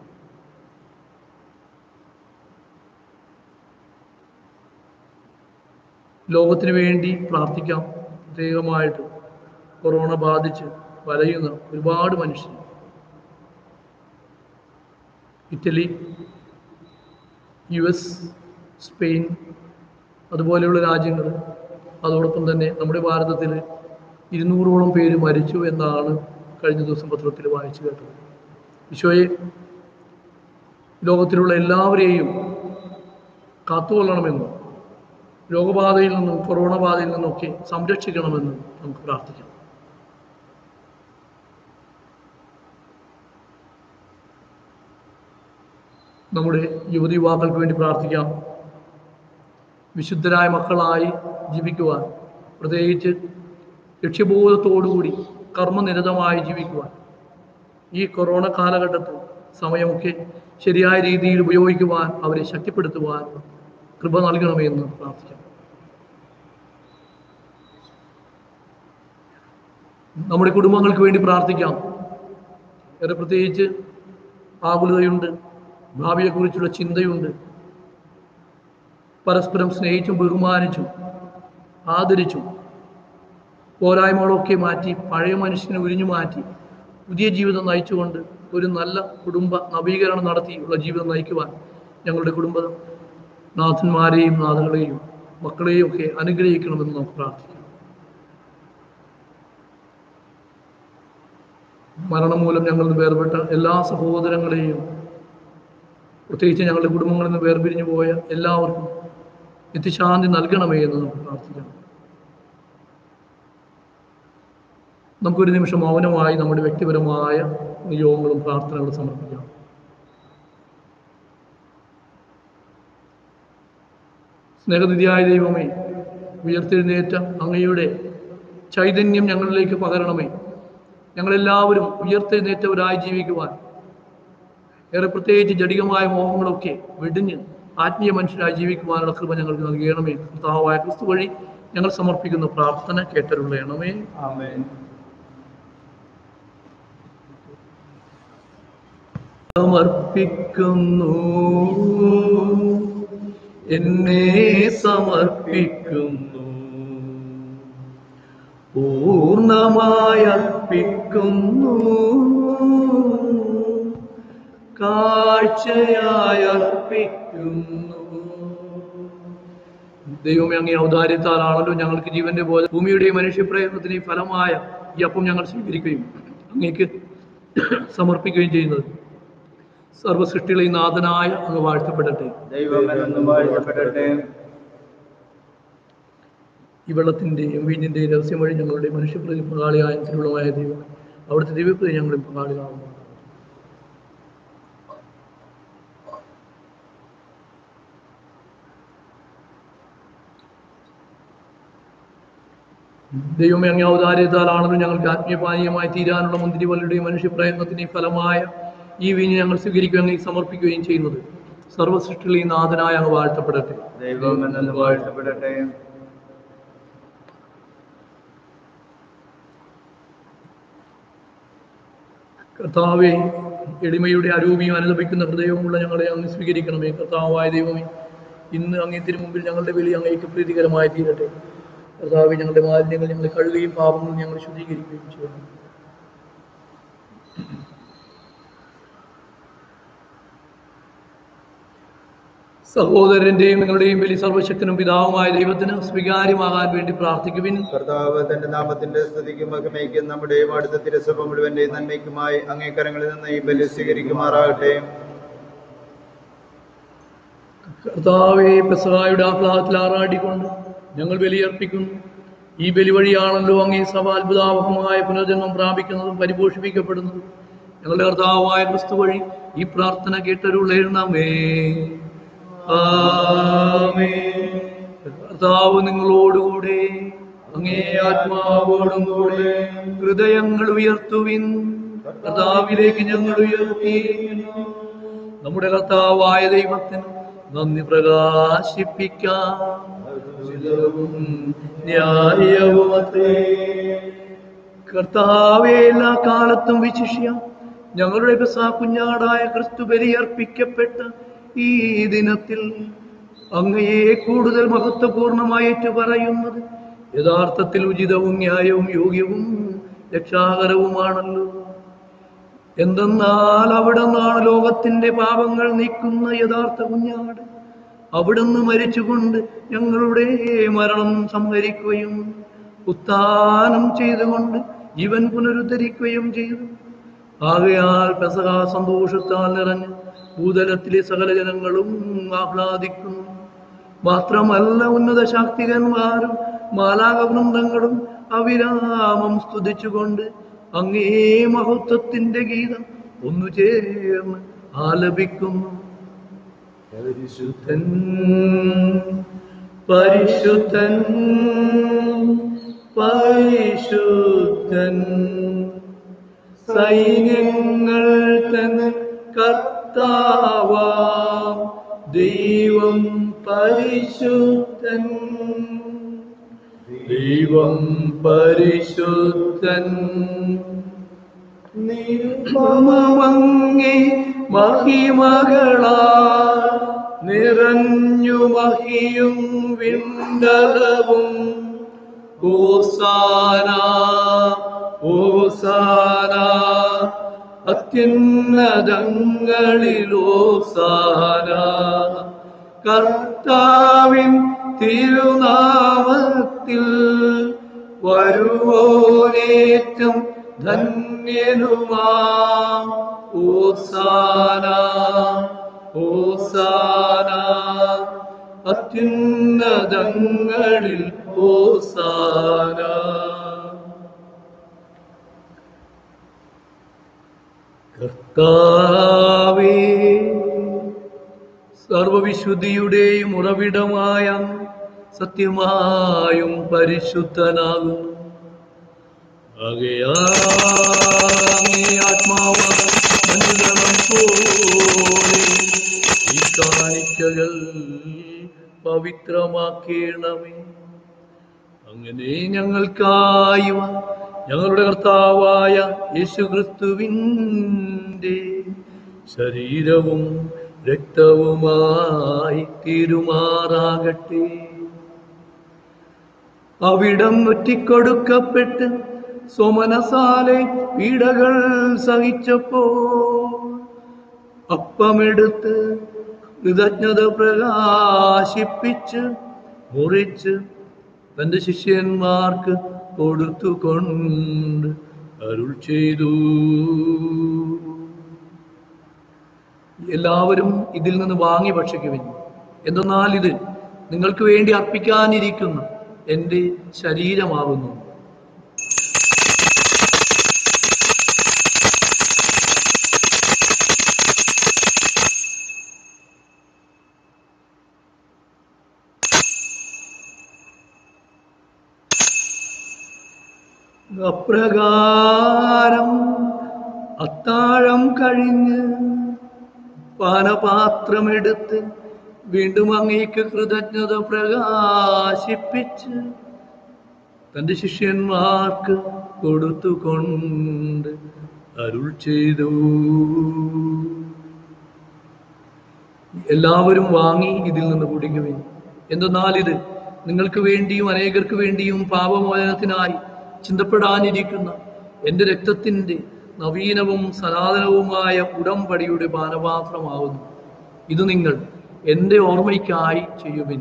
Speaker 1: ലോകത്തിന് വേണ്ടി പ്രാർത്ഥിക്കാം പ്രത്യേകമായിട്ട് കൊറോണ ബാധിച്ച് വലയുന്ന ഒരുപാട് മനുഷ്യർ ഇറ്റലി യു എസ് സ്പെയിൻ അതുപോലെയുള്ള രാജ്യങ്ങൾ അതോടൊപ്പം തന്നെ നമ്മുടെ ഭാരതത്തിൽ ഇരുന്നൂറോളം പേര് മരിച്ചു എന്നാണ് കഴിഞ്ഞ ദിവസം പത്രത്തിൽ വായിച്ചു കേട്ടത് ഈശോയെ ലോകത്തിലുള്ള എല്ലാവരെയും കാത്തുകൊള്ളണമെന്നും രോഗബാധയിൽ നിന്നും കൊറോണ ബാധയിൽ നിന്നൊക്കെ സംരക്ഷിക്കണമെന്നും നമുക്ക് പ്രാർത്ഥിക്കാം നമ്മുടെ യുവതി യുവാക്കൾക്ക് വേണ്ടി പ്രാർത്ഥിക്കാം വിശുദ്ധരായ മക്കളായി ജീവിക്കുവാൻ പ്രത്യേകിച്ച് ലക്ഷ്യബോധത്തോടുകൂടി കർമ്മനിരതമായി ജീവിക്കുവാൻ ഈ കൊറോണ കാലഘട്ടത്തിൽ സമയമൊക്കെ ശരിയായ രീതിയിൽ ഉപയോഗിക്കുവാൻ അവരെ ശക്തിപ്പെടുത്തുവാൻ കൃപ നൽകണമെന്ന് പ്രാർത്ഥിക്കാം നമ്മുടെ കുടുംബങ്ങൾക്ക് വേണ്ടി പ്രാർത്ഥിക്കാം ഏറെ പ്രത്യേകിച്ച് ആകുലതയുണ്ട് ഭാവിയെക്കുറിച്ചുള്ള ചിന്തയുണ്ട് പരസ്പരം സ്നേഹിച്ചും ബഹുമാനിച്ചും ആദരിച്ചും പോരായ്മകളൊക്കെ മാറ്റി പഴയ മനുഷ്യനെ ഉരിഞ്ഞു മാറ്റി പുതിയ ജീവിതം നയിച്ചുകൊണ്ട് ഒരു നല്ല കുടുംബ നവീകരണം നടത്തിയുള്ള ജീവിതം നയിക്കുവാൻ ഞങ്ങളുടെ കുടുംബ നാഥന്മാരെയും നാഥകളെയും മക്കളെയും ഒക്കെ അനുഗ്രഹിക്കണമെന്ന് നമുക്ക് പ്രാർത്ഥിക്കാം മരണം മൂലം ഞങ്ങൾ വേർപെട്ട എല്ലാ സഹോദരങ്ങളെയും പ്രത്യേകിച്ച് ഞങ്ങളുടെ കുടുംബങ്ങളിൽ നിന്ന് വേർപിരിഞ്ഞു പോയ എല്ലാവർക്കും നിത്യശാന്തി നൽകണമേ എന്ന് നമുക്ക് പ്രാർത്ഥിക്കാം നമുക്കൊരു നിമിഷം മൗനമായി നമ്മുടെ വ്യക്തിപരമായ നിയോഗങ്ങളും പ്രാർത്ഥനകളും സമർപ്പിക്കാം സ്നേഹനിധിയായ ദൈവമേ ഉയർത്തെഴുന്നേറ്റ അങ്ങയുടെ ചൈതന്യം ഞങ്ങളിലേക്ക് പകരണമേ ഞങ്ങളെല്ലാവരും ഉയർത്തെഴുന്നേറ്റവരായി ജീവിക്കുവാൻ ഏറെ പ്രത്യേകിച്ച് ജടികമായ മോഹങ്ങളൊക്കെ വെടിഞ്ഞ് ആത്മീയ മനുഷ്യരായി ജീവിക്കുവാനുള്ള കൃപ ഞങ്ങൾക്ക് നൽകണമേ കർത്താവായ ക്രിസ്തു വഴി ഞങ്ങൾ സമർപ്പിക്കുന്ന പ്രാർത്ഥന കേട്ടരുള്ളണമേ
Speaker 3: ആമേൻ
Speaker 1: സമർപ്പിക്കുന്നു എന്നെ സമർപ്പിക്കുന്നു പൂർണ്ണമായി അർപ്പിക്കുന്നു കാഴ്ചയായി അർപ്പിക്കുന്നു ദൈവമേ അങ്ങേ ഔദാര്യത്താലാണല്ലോ ഞങ്ങൾക്ക് ജീവന്റെ പോലെ ഭൂമിയുടെയും മനുഷ്യപ്രയത്നത്തിന്റെയും ഫലമായ ഈ അപ്പം ഞങ്ങൾ സ്വീകരിക്കുകയും അങ്ങേക്ക് സമർപ്പിക്കുകയും ചെയ്യുന്നത് സർവസൃഷ്ടികളെയും നാഥനായ അങ്ങ് വാഴ്ത്തപ്പെടട്ടെ
Speaker 3: ദൈവം എന്നും വാഴ്ത്തപ്പെടട്ടെ
Speaker 1: ഈ വെള്ളത്തിന്റെയും വീഞ്ഞിന്റെയും രഹസ്യം വഴി ഞങ്ങളുടെ മനുഷ്യപ്രതി പങ്കാളിയായ തിരുവള്ളമായ ദൈവം അവിടുത്തെ ദിവ്യപ്രതി ഞങ്ങളുടെ പങ്കാളികളാകുന്നു ദൈവമേ അങ്ങേ ഔദാര്യത്താലാണെന്നും ഞങ്ങൾക്ക് ആത്മീയപാനീയമായി തീരാനുള്ള മുന്തിരിവല്ലുടെയും മനുഷ്യപ്രയത്നത്തിന്റെയും ഫലമായ ഈ വീഞ്ഞ് ഞങ്ങൾ സ്വീകരിക്കുകയും അങ്ങേ സമർപ്പിക്കുകയും ചെയ്യുന്നത് സർവസൃഷ്ടികളെയും നാഥനായ അങ്ങ് വാഴ്ത്തപ്പെടട്ടെ
Speaker 3: ദൈവം എന്നും വാഴ്ത്തപ്പെടട്ടെ
Speaker 1: കർത്താവെ എളിമയുടെ അരൂപിയും അനുദപിക്കുന്ന ഹൃദയവുമുള്ള ഞങ്ങളെ അങ്ങ് സ്വീകരിക്കണമേ കർത്താവായ ദൈവമേ ഇന്ന് അങ്ങേത്തിന് മുമ്പിൽ ഞങ്ങളുടെ വിളി അങ്ങേക്ക് പ്രീതികരമായി തീരട്ടെ കർത്താവെ ഞങ്ങളുടെ മാലിന്യങ്ങൾ ഞങ്ങൾ കഴുകുകയും പാപങ്ങൾ ഞങ്ങൾ ശുദ്ധീകരിക്കുകയും ചെയ്യണം സഹോദരന്റെയും നിങ്ങളുടെയും ബലി സർവശക്തനും പിതാവുമായ ദൈവത്തിന് സ്വീകാര്യമാകാൻ വേണ്ടി പ്രാർത്ഥിക്കുവിൻ
Speaker 3: കർത്താവ് തന്റെ നാമത്തിന്റെ സ്തുതിക്കും മഹിമയ്ക്കും നമ്മുടെയും അടുത്ത തിരസഭ മുഴുവന്റെയും നന്മയ്ക്കുമായി അങ്ങേക്കരങ്ങളിൽ നിന്ന് ഈ ബലി സ്വീകരിക്കുമാറാകട്ടെ
Speaker 1: കർത്താവെ പെസഹായുടെ ആഹ്ലാദത്തിൽ ആറാടിക്കൊണ്ട് ഞങ്ങൾ ബലിയർപ്പിക്കുന്നു ഈ ബലി വഴിയാണല്ലോ അങ്ങേ സഭ അത്ഭുതാവഹമായ പുനർജന്മം പ്രാപിക്കുന്നതും പരിപോഷിപ്പിക്കപ്പെടുന്നതും ഞങ്ങളുടെ കർത്താവായ ക്രിസ്തു വഴി ഈ പ്രാർത്ഥന കേട്ടരുളേണമേ ആമേ കർത്താവ് നിങ്ങളോടുകൂടെ അങ്ങേ ആത്മാവോടും കൂടെ ഹൃദയങ്ങൾ ഉയർത്തുവിൻ കർത്താവിലേക്ക് ഞങ്ങൾ ഉയർത്തി നമ്മുടെ കർത്താവായ ദൈവത്തിന് നന്ദി പ്രകാശിപ്പിക്കാം ഉചിതവും ന്യായവുമത്രേ കർത്താവെ എല്ലാ കാലത്തും വിശിഷ്യ ഞങ്ങളുടെ പെസാ കുഞ്ഞാടായ ക്രിസ്തു ബലിയർപ്പിക്കപ്പെട്ട ഈ ദിനത്തിൽ അങ്ങയെ കൂടുതൽ മഹത്വപൂർണമായി പറയുന്നത് യഥാർത്ഥത്തിൽ ഉചിതവും ന്യായവും യോഗ്യവും രക്ഷാകരവുമാണല്ലോ എന്തെന്നാൽ അവിടെ നിന്നാണ് ലോകത്തിന്റെ പാപങ്ങൾ നീക്കുന്ന യഥാർത്ഥ കുഞ്ഞാട് അവിടുന്ന് മരിച്ചുകൊണ്ട് ഞങ്ങളുടെ മരണം സംഹരിക്കുകയും ഉത്ഥാനം ചെയ്തുകൊണ്ട് ജീവൻ പുനരുദ്ധരിക്കുകയും ചെയ്തു ആകയാൽ പെസക സന്തോഷത്താൽ നിറഞ്ഞ് ഭൂതലത്തിലെ സകല ജനങ്ങളും ആഹ്ലാദിക്കുന്നു മാത്രമല്ല ഉന്നത ശാക്തികന്മാരും മാലാകവൃന്ദങ്ങളും അവിരാമം സ്തുതിച്ചുകൊണ്ട് അങ്ങേ മഹത്വത്തിന്റെ ഗീതം ഒന്നു ചേർന്ന് ആലപിക്കുന്നു പരിശുദ്ധൻ പരിശുദ്ധൻ പരിശുദ്ധൻ സൈന്യങ്ങൾ തൻ കർത്താവാം ദൈവം പരിശുദ്ധൻ ദൈവം പരിശുദ്ധൻ നിരുപമങ്ങി മഹിമകളാ നിറഞ്ഞു മഹിയും വിണ്ടലവും ഓസാന ഓസാന അത്യുന്നതങ്ങളിൽ ഓസാന കർത്താവിൻ തിരുനാമത്തിൽ വരുവോനേറ്റം ധന്യനുമാ ഓസാന ഓസാന അത്യുന്നതങ്ങളിൽ ഓസാന കർത്താവേ സർവവിശുദ്ധിയുടെയും ഉറവിടമായ സത്യമായും പരിശുദ്ധനാകുന്നു ആകയാമേ ആത്മാവ് മനുഗണം പോലെ ഈ കാണിക്കകൾ പവിത്രമാക്കണമേ അങ്ങനെ ഞങ്ങൾക്കായി വ- ഞങ്ങളുടെ കർത്താവായ യേശുക്രിസ്തുവിൻ്റെ ശരീരവും രക്തവുമായി തീരുമാറാകട്ടെ അവിടം ഒറ്റിക്കൊടുക്കപ്പെട്ട് സോമനസാലെ പീഡകൾ സഹിച്ചപ്പോ അപ്പമെടുത്ത് കൃതജ്ഞത പ്രകാശിപ്പിച്ച് മുറിച്ച് തന്റെ ശിഷ്യന്മാർക്ക് കൊടുത്തുകൊണ്ട് അരുൾ ചെയ്തു എല്ലാവരും ഇതിൽ നിന്ന് വാങ്ങി ഭക്ഷിക്കുവിൻ എന്തെന്നാൽ ഇത് നിങ്ങൾക്ക് വേണ്ടി അർപ്പിക്കാനിരിക്കുന്ന എൻ്റെ ശരീരമാകുന്നു അപ്രകാരം അത്താഴം കഴിഞ്ഞ് പാനപാത്രമെടുത്ത് വീണ്ടും അങ്ങേക്ക് കൃതജ്ഞത പ്രകാശിപ്പിച്ച് തന്റെ ശിഷ്യന്മാർക്ക് കൊടുത്തുകൊണ്ട് അരുൾ ചെയ്തു എല്ലാവരും വാങ്ങി ഇതിൽ നിന്ന് കുടിക്കുവിൻ എന്തെന്നാൽ ഇത് നിങ്ങൾക്ക് വേണ്ടിയും അനേകർക്ക് വേണ്ടിയും പാപമോചനത്തിനായി ചിന്തപ്പെടാനിരിക്കുന്ന എൻ്റെ രക്തത്തിൻ്റെ നവീനവും സനാതനവുമായ ഉടമ്പടിയുടെ പാനപാത്രമാകുന്നു ഇത് നിങ്ങൾ എൻ്റെ ഓർമ്മയ്ക്കായി ചെയ്യുവിൻ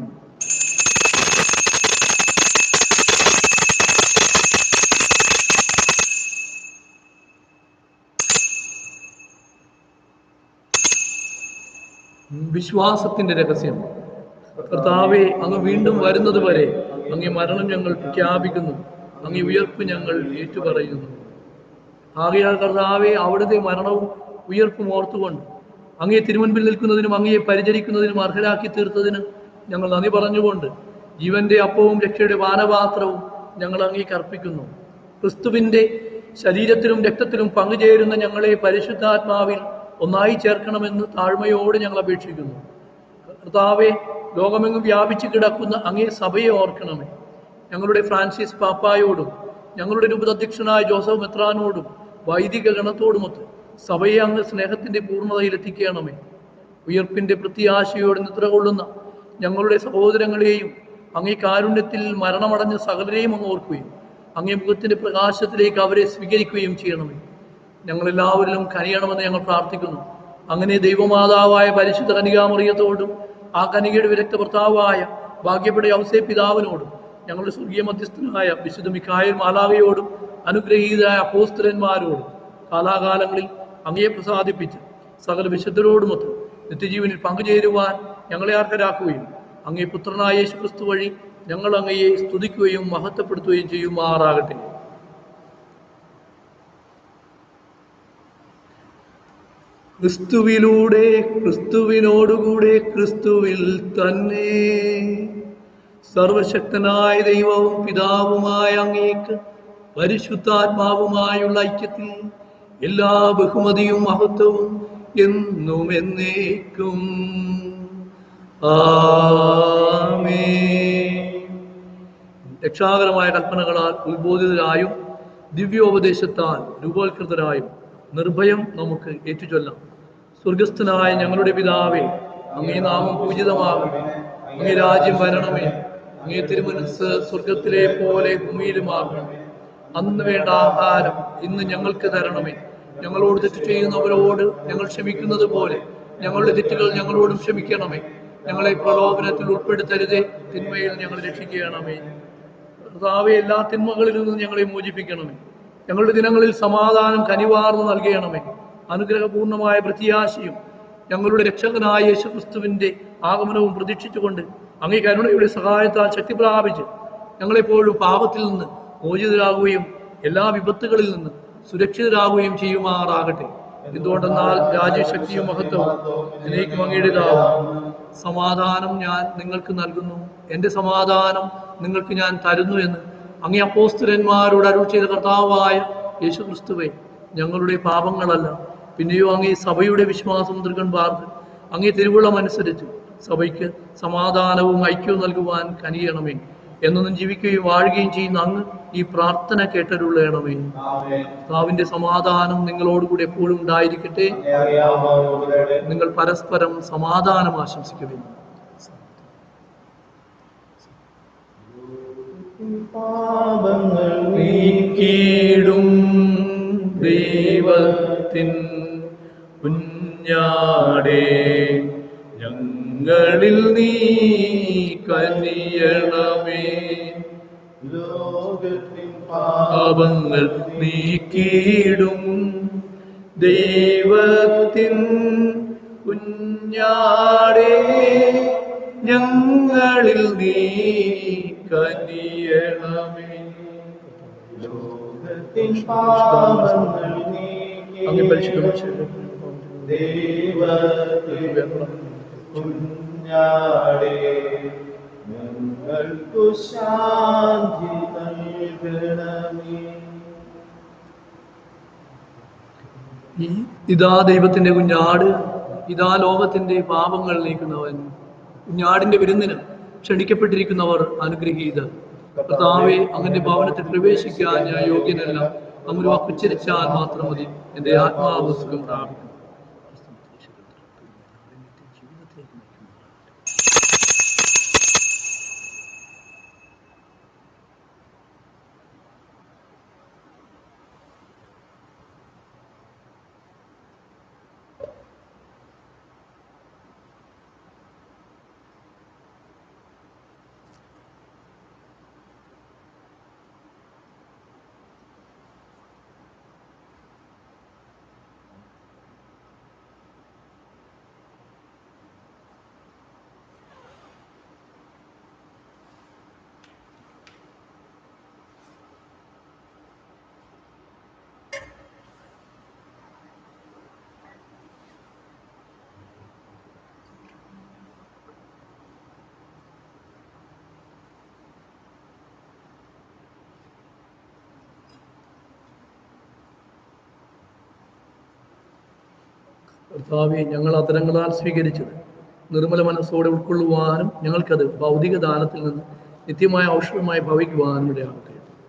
Speaker 1: വിശ്വാസത്തിന്റെ രഹസ്യം കർത്താവെ അങ്ങ് വീണ്ടും വരുന്നത് വരെ അങ്ങേ മരണം ഞങ്ങൾ പ്രഖ്യാപിക്കുന്നു അങ്ങേ ഉയർപ്പ് ഞങ്ങൾ ഏറ്റുപറയുന്നു ആകയാൽ കർത്താവെ അവിടുത്തെ മരണവും ഉയർപ്പും ഓർത്തുകൊണ്ട് അങ്ങയെ തിരുമുൻപിൽ നിൽക്കുന്നതിനും അങ്ങയെ പരിചരിക്കുന്നതിനും അർഹരാക്കി തീർത്തതിന് ഞങ്ങൾ നന്ദി പറഞ്ഞുകൊണ്ട് ജീവന്റെ അപ്പവും രക്ഷയുടെ പാനപാത്രവും ഞങ്ങൾ അങ്ങേക്ക് അർപ്പിക്കുന്നു ക്രിസ്തുവിന്റെ ശരീരത്തിലും രക്തത്തിലും പങ്കുചേരുന്ന ഞങ്ങളെ പരിശുദ്ധാത്മാവിൽ ഒന്നായി ചേർക്കണമെന്ന് താഴ്മയോട് ഞങ്ങൾ അപേക്ഷിക്കുന്നു കർത്താവെ ലോകമെങ്ങും വ്യാപിച്ചു കിടക്കുന്ന അങ്ങേ സഭയെ ഓർക്കണമേ ഞങ്ങളുടെ ഫ്രാൻസിസ് പാപ്പായോടും ഞങ്ങളുടെ രൂപതാധ്യക്ഷനായ ജോസഫ് മെത്രാനോടും വൈദിക ഗണത്തോടുമൊത്ത് സഭയെ അങ്ങ് സ്നേഹത്തിന്റെ പൂർണ്ണതയിൽ എത്തിക്കണമേ ഉയർപ്പിന്റെ പ്രത്യാശയോടെ നിദ്ര കൊള്ളുന്ന ഞങ്ങളുടെ സഹോദരങ്ങളെയും അങ്ങേ കാരുണ്യത്തിൽ മരണമടഞ്ഞ സകലരെയും അങ്ങ് ഓർക്കുകയും അങ്ങേ മുഖത്തിന്റെ പ്രകാശത്തിലേക്ക് അവരെ സ്വീകരിക്കുകയും ചെയ്യണമേ ഞങ്ങളെല്ലാവരിലും കനിയണമെന്ന് ഞങ്ങൾ പ്രാർത്ഥിക്കുന്നു അങ്ങനെ ദൈവമാതാവായ പരിശുദ്ധ കനികാമറിയത്തോടും ആ കനികയുടെ വിരക്ത ഭർത്താവായ ഭാഗ്യപ്പെട്ട ഔസേ പിതാവിനോടും ഞങ്ങളുടെ സ്വർഗീയ മധ്യസ്ഥനായ വിശുദ്ധ മിക്കായൽ മാലാവയോടും അനുഗ്രഹീതരായ അപ്പോസ്തലന്മാരോടും കാലാകാലങ്ങളിൽ അങ്ങയെ പ്രസാദിപ്പിച്ച് സകല വിശുദ്ധരോടുമൊത്ത് നിത്യജീവനിൽ പങ്കുചേരുവാൻ ഞങ്ങളെ അർഹരാക്കുകയും അങ്ങേ പുത്രനായ യേശു ക്രിസ്തു വഴി ഞങ്ങൾ അങ്ങയെ സ്തുതിക്കുകയും മഹത്വപ്പെടുത്തുകയും ചെയ്യുമാറാകട്ടെ ക്രിസ്തുവിലൂടെ ക്രിസ്തുവിനോടുകൂടെ ക്രിസ്തുവിൽ തന്നെ സർവശക്തനായ ദൈവവും പിതാവുമായ അങ്ങേക്ക് പരിശുദ്ധാത്മാവുമായുള്ള ഐക്യത്തിൽ എല്ലാ ബഹുമതിയും മഹത്വവും എന്നും എന്നേക്കും ആമേ രക്ഷാകരമായ കൽപ്പനകളാൽ ഉത്ബോധിതരായും ദിവ്യോപദേശത്താൽ രൂപോത്കൃതരായും നിർഭയം നമുക്ക് ഏറ്റുചൊല്ലാം സ്വർഗസ്ഥനായ ഞങ്ങളുടെ പിതാവേ അങ്ങേ നാമം പൂജിതമാകണമേ അങ്ങേ രാജ്യം വരണമേ അങ്ങേ തിരുമനസ് സ്വർഗത്തിലെ പോലെ ഭൂമിയിലുമാകണമേ അന്ന് വേണ്ട ആഹാരം ഇന്ന് ഞങ്ങൾക്ക് തരണമേ ഞങ്ങളോട് തെറ്റ് ചെയ്യുന്നവരോട് ഞങ്ങൾ ക്ഷമിക്കുന്നത് പോലെ ഞങ്ങളുടെ തെറ്റുകൾ ഞങ്ങളോടും ക്ഷമിക്കണമേ ഞങ്ങളെ പ്രലോഭനത്തിൽ ഉൾപ്പെടുത്തരുതേ തിന്മയിൽ ഞങ്ങൾ രക്ഷിക്കണമേ കർത്താവെ എല്ലാ തിന്മകളിൽ നിന്നും ഞങ്ങളെ മോചിപ്പിക്കണമേ ഞങ്ങളുടെ ദിനങ്ങളിൽ സമാധാനം കനിവാർന്ന് നൽകണമേ അനുഗ്രഹപൂർണമായ പ്രത്യാശയും ഞങ്ങളുടെ രക്ഷകനായ യേശു ക്രിസ്തുവിന്റെ ആഗമനവും പ്രതീക്ഷിച്ചുകൊണ്ട് അങ്ങേ കരുണയുടെ സഹായത്താൽ ശക്തി പ്രാപിച്ച് ഞങ്ങളെപ്പോഴും പാപത്തിൽ നിന്ന് മോചിതരാകുകയും എല്ലാ വിപത്തുകളിൽ നിന്ന് സുരക്ഷിതരാകുകയും ചെയ്യുമാറാകട്ടെ എന്തുകൊണ്ടെന്നാൽ രാജ്യശക്തിയും മഹത്വവും എന്നേക്കും അങ്ങയുടേതാവും സമാധാനം ഞാൻ നിങ്ങൾക്ക് നൽകുന്നു എൻ്റെ സമാധാനം നിങ്ങൾക്ക് ഞാൻ തരുന്നു എന്ന് അങ്ങേ അപ്പോസ്തലന്മാരോട് അരുൾ ചെയ്ത കർത്താവായ യേശു ക്രിസ്തുവെ ഞങ്ങളുടെ പാപങ്ങളല്ല പിന്നെയോ അങ്ങേ സഭയുടെ വിശ്വാസം തൃകൺ പാർത്ത് അങ്ങേ തിരുവുള്ളം അനുസരിച്ച് സഭയ്ക്ക് സമാധാനവും ഐക്യവും നൽകുവാൻ കനിയണമേ എന്നൊന്നും ജീവിക്കുകയും വാഴുകയും ചെയ്യുന്ന അങ്ങ് ഈ പ്രാർത്ഥന കേട്ടരുള്ളണമേ കർത്താവിന്റെ സമാധാനം നിങ്ങളോടുകൂടി എപ്പോഴും ഉണ്ടായിരിക്കട്ടെ നിങ്ങൾ പരസ്പരം സമാധാനം ആശംസിക്കുവിൻ
Speaker 3: പാപങ്ങൾ
Speaker 1: നീക്കിയിടും ദൈവത്തിൻ കുഞ്ഞാടേ ഞങ്ങളിൽ നീ കനിയണമേ
Speaker 3: ലോകത്തിൻ
Speaker 1: പാപങ്ങൾ നീക്കിയിടും ദൈവത്തിൻ കുഞ്ഞാടേ ഞങ്ങളിൽ നീ കനിയണമേ
Speaker 3: ലോകത്തിൻ പാപങ്ങൾ
Speaker 1: അങ്ങ് പരിശുദ്ധ
Speaker 3: ദൈവത്തിൻ കുഞ്ഞാടേ ഞങ്ങൾക്കു ശാന്തി നൽകണമേ
Speaker 1: ഈ ഇതാ ദൈവത്തിന്റെ കുഞ്ഞാട് ഇതാ ലോകത്തിന്റെ പാപങ്ങൾ നീക്കുന്നവൻ കുഞ്ഞാടിന്റെ വിരുന്നിന് ക്ഷണിക്കപ്പെട്ടിരിക്കുന്നവർ അനുഗ്രഹീത കർത്താവെ അങ്ങനെ ഭവനത്തിൽ പ്രവേശിക്കാൻ ഞാൻ യോഗ്യനല്ല അങ്ങൊരു വാക്കുച്ചരിച്ചാൽ മാത്രം മതി എന്റെ ആത്മാവ് സുഖം പ്രാപിക്കും കർത്താവെ ഞങ്ങൾ അതരങ്ങളാൽ സ്വീകരിച്ചത് നിർമ്മല മനസ്സോടെ ഉൾക്കൊള്ളുവാനും ഞങ്ങൾക്കത് ഭൗതിക ദാനത്തിൽ നിന്ന് നിത്യമായ ഔഷധമായി ഭവിക്കുവാനും ഇടയാകട്ടെ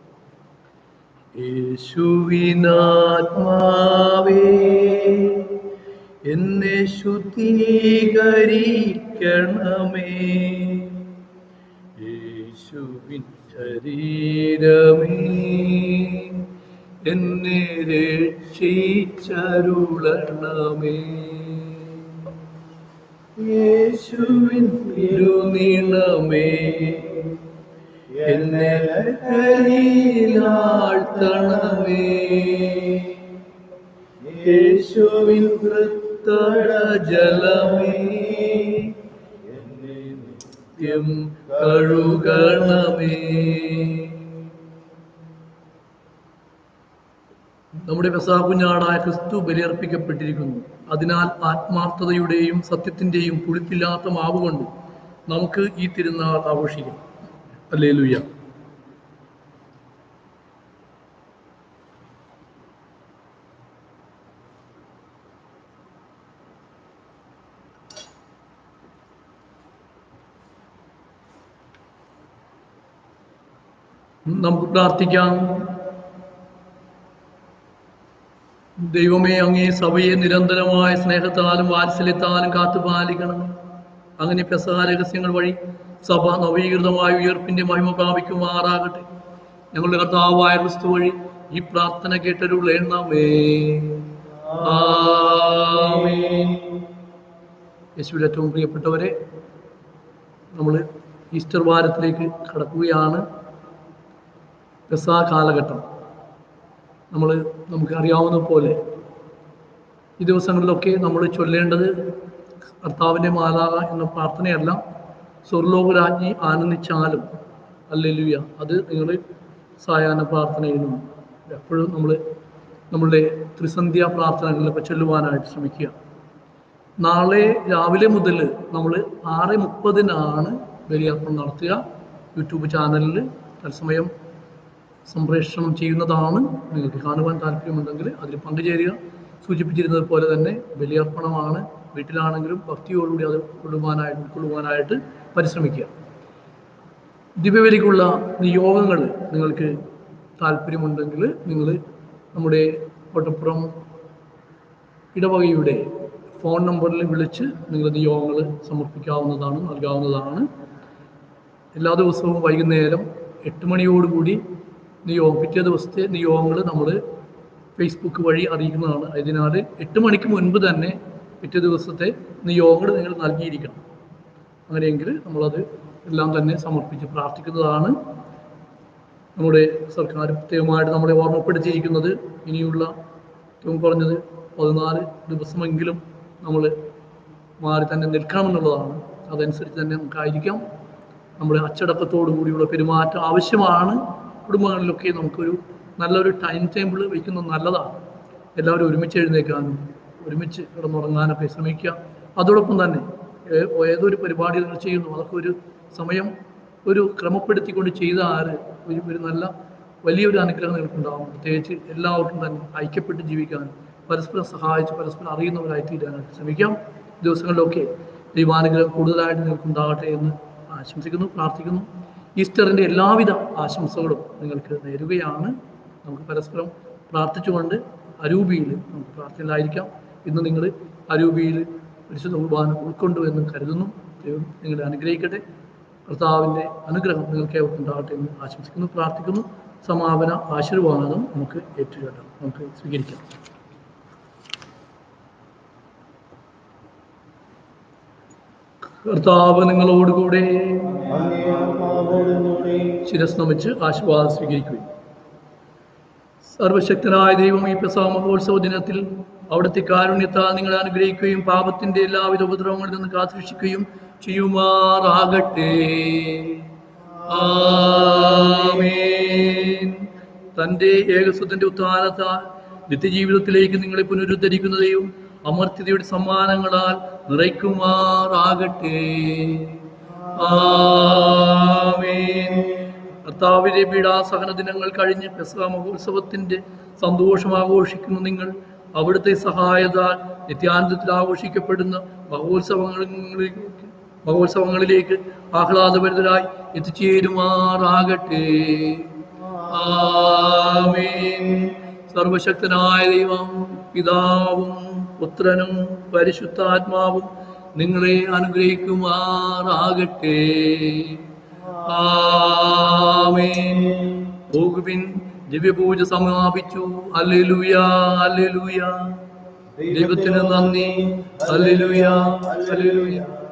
Speaker 1: യേശുവിനാത്മാവേ എന്നെ ശുദ്ധീകരിക്കണമേ യേശുവിൻ ശരീരമേ എന്നെ രക്ഷിച്ചരുളണമേ യേശുവിൻ തിരുനീണമേ എന്നെ ലഹരിയിലാഴ്ത്തണമേ യേശുവിൻ വൃത്തട ജലമേ എന്നെ നിത്യം കഴുകണമേ നമ്മുടെ പെസാകുഞ്ഞാടായ ക്രിസ്തു ബലിയർപ്പിക്കപ്പെട്ടിരിക്കുന്നു അതിനാൽ ആത്മാർത്ഥതയുടെയും സത്യത്തിന്റെയും പുളിപ്പില്ലാത്ത മാവ് കൊണ്ട് നമുക്ക് ഈ തിരുനാൾ ആഘോഷിക്കാം അല്ലേ ലുയ്യ നമുക്ക് പ്രാർത്ഥിക്കാം ദൈവമേ അങ്ങേ സഭയെ നിരന്തരമായ സ്നേഹത്താലും വാത്സല്യത്താലും കാത്തുപാലിക്കണം അങ്ങനെ പെസഹ രഹസ്യങ്ങൾ വഴി സഭ നവീകൃതമായ ഉയർപ്പിന്റെ മഹിമ പ്രാപിക്കുമാറാകട്ടെ ഞങ്ങളുടെ കർത്താവായ ക്രിസ്തു വഴി ഈ പ്രാർത്ഥന കേട്ടരുളേണമേ ആമേൻ. യേശുവിൽ ഏറ്റവും പ്രിയപ്പെട്ടവരെ നമ്മൾ ഈസ്റ്റർ വാരത്തിലേക്ക് കടക്കുകയാണ് പെസാ കാലഘട്ടം നമ്മൾ നമുക്ക് അറിയാവുന്ന പോലെ ഈ ദിവസങ്ങളിലൊക്കെ നമ്മൾ ചൊല്ലേണ്ടത് കർത്താവിൻ്റെ മാലാക എന്ന പ്രാർത്ഥനയല്ല സ്വർലോകരാജ്ഞി ആനന്ദിച്ചാലും അല്ലെലുയ അത് നിങ്ങൾ സായാഹ്ന പ്രാർത്ഥനയിലും എപ്പോഴും നമ്മൾ നമ്മളുടെ ത്രിസന്ധ്യ പ്രാർത്ഥനകളിലൊക്കെ ചൊല്ലുവാനായിട്ട് ശ്രമിക്കുക നാളെ രാവിലെ മുതൽ നമ്മൾ ആറ് മുപ്പതിനാണ് ബലിയർപ്പണം നടത്തുക യൂട്യൂബ് ചാനലിൽ തത്സമയം സംപ്രേഷണം ചെയ്യുന്നതാണ് നിങ്ങൾക്ക് കാണുവാൻ താല്പര്യമുണ്ടെങ്കിൽ അതിൽ പങ്കുചേരുക സൂചിപ്പിച്ചിരുന്നത് പോലെ തന്നെ ബലിയർപ്പണമാണ് വീട്ടിലാണെങ്കിലും ഭക്തിയോടുകൂടി അത് കൊള്ളുവാനായിട്ട് ഉൾക്കൊള്ളുവാനായിട്ട് പരിശ്രമിക്കുക ദിവ്യബലിക്കുള്ള നിയോഗങ്ങൾ നിങ്ങൾക്ക് താല്പര്യമുണ്ടെങ്കിൽ നിങ്ങൾ നമ്മുടെ കോട്ടപ്പുറം ഇടവകയുടെ ഫോൺ നമ്പറിൽ വിളിച്ച് നിങ്ങൾ നിയോഗങ്ങൾ സമർപ്പിക്കാവുന്നതാണ് നൽകാവുന്നതാണ് എല്ലാ ദിവസവും വൈകുന്നേരം എട്ട് മണിയോടുകൂടി നിയോഗം പിറ്റേ ദിവസത്തെ നിയോഗങ്ങൾ നമ്മൾ ഫേസ്ബുക്ക് വഴി അറിയിക്കുന്നതാണ് അതിനാൽ എട്ട് മണിക്ക് മുൻപ് തന്നെ പിറ്റേ ദിവസത്തെ നിയോഗങ്ങൾ നിങ്ങൾ നൽകിയിരിക്കണം അങ്ങനെയെങ്കിൽ നമ്മളത് എല്ലാം തന്നെ സമർപ്പിച്ച് പ്രാർത്ഥിക്കുന്നതാണ് നമ്മുടെ സർക്കാർ പ്രത്യേകമായിട്ട് നമ്മളെ ഓർമ്മപ്പെടുത്തിയിരിക്കുന്നത് ഇനിയുള്ള ഏറ്റവും കുറഞ്ഞത് പതിനാല് ദിവസമെങ്കിലും നമ്മൾ മാറി തന്നെ നിൽക്കണമെന്നുള്ളതാണ് അതനുസരിച്ച് തന്നെ നമുക്കായിരിക്കാം നമ്മുടെ അച്ചടക്കത്തോടു കൂടിയുള്ള പെരുമാറ്റം ആവശ്യമാണ് കുടുംബങ്ങളിലൊക്കെ നമുക്കൊരു നല്ലൊരു ടൈം ടേബിൾ വയ്ക്കുന്നത് നല്ലതാണ് എല്ലാവരും ഒരുമിച്ച് എഴുന്നേക്കാനും ഒരുമിച്ച് കിടന്നുറങ്ങാനൊക്കെ ശ്രമിക്കുക അതോടൊപ്പം തന്നെ ഏ- ഏതൊരു പരിപാടി നിങ്ങൾ ചെയ്യുന്നു അതൊക്കെ ഒരു സമയം ഒരു ക്രമപ്പെടുത്തിക്കൊണ്ട് ചെയ്താൽ ഒരു ഒരു നല്ല വലിയൊരു അനുഗ്രഹം നിങ്ങൾക്കുണ്ടാവും പ്രത്യേകിച്ച് എല്ലാവർക്കും തന്നെ ഐക്യപ്പെട്ട് ജീവിക്കാനും പരസ്പരം സഹായിച്ച് പരസ്പരം അറിയുന്നവരായി തീരാനായിട്ട് ശ്രമിക്കാം ദിവസങ്ങളിലൊക്കെ ദൈവാനുഗ്രഹം കൂടുതലായിട്ട് നിങ്ങൾക്കുണ്ടാകട്ടെ എന്ന് ആശംസിക്കുന്നു പ്രാർത്ഥിക്കുന്നു ഈസ്റ്ററിൻ്റെ എല്ലാവിധ ആശംസകളും നിങ്ങൾക്ക് നേരുകയാണ് നമുക്ക് പരസ്പരം പ്രാർത്ഥിച്ചുകൊണ്ട് അരൂപിയിൽ നമുക്ക് പ്രാർത്ഥനയിലായിരിക്കാം ഇന്ന് നിങ്ങൾ അരൂപിയിൽ പരിശുദ്ധ കുർബാന ഉൾക്കൊണ്ടു എന്ന് കരുതുന്നു ദൈവം നിങ്ങളെ അനുഗ്രഹിക്കട്ടെ കർത്താവിൻ്റെ അനുഗ്രഹം നിങ്ങൾക്ക് ഏവർക്കും ഉണ്ടാകട്ടെ എന്ന് ആശംസിക്കുന്നു പ്രാർത്ഥിക്കുന്നു സമാപന ആശീർവാദം നമുക്ക് ഏറ്റുചൊല്ലാം നമുക്ക് സ്വീകരിക്കാം കർത്താവ് നിങ്ങളോടുകൂടെ ശിരസ് നമിച്ച് ആശീർവാദം സ്വീകരിക്കുകയും സർവശക്തനായ ദൈവം ഈ പെസഹ മഹോത്സവ ദിനത്തിൽ അവിടുത്തെ കാരുണ്യത്താൽ നിങ്ങളെ അനുഗ്രഹിക്കുകയും പാപത്തിന്റെ എല്ലാവിധ ഉപദ്രവങ്ങളിൽ നിന്ന് കാത്തുരക്ഷിക്കുകയും ചെയ്യുമാറാകട്ടെ ആമേൻ തന്റെ ഏകസ്വത്തിന്റെ ഉത്ഥാനത്താൽ നിത്യജീവിതത്തിലേക്ക് നിങ്ങളെ പുനരുദ്ധരിക്കുന്നതെയും അമർത്യതയുടെ സമ്മാനങ്ങളാൽ നിറയ്ക്കുമാറാകട്ടെ ആമേൻ കർത്താവിന്റെ പീഡാസഹന ദിനങ്ങൾ കഴിഞ്ഞ് പെസഹ മഹോത്സവത്തിന്റെ സന്തോഷം ആഘോഷിക്കുന്ന നിങ്ങൾ അവിടുത്തെ സഹായത്താൽ നിത്യാനന്ദത്തിൽ ആഘോഷിക്കപ്പെടുന്ന മഹോത്സവങ്ങളിൽ മഹോത്സവങ്ങളിലേക്ക് ആഹ്ലാദഭരിതരായി എത്തിച്ചേരുമാറാകട്ടെ ആമേൻ സർവശക്തനായ ദൈവം പിതാവും പുത്രനും പരിശുദ്ധാത്മാവും നിങ്ങളെ അനുഗ്രഹിക്കുമാറാകട്ടെ ആമേൻ പോകുവിൻ ദിവ്യപൂജ സമാപിച്ചു അല്ലേലൂയ അല്ലേലൂയ ദൈവത്തിന് നന്ദി അല്ലേലൂയ അല്ലേലൂയ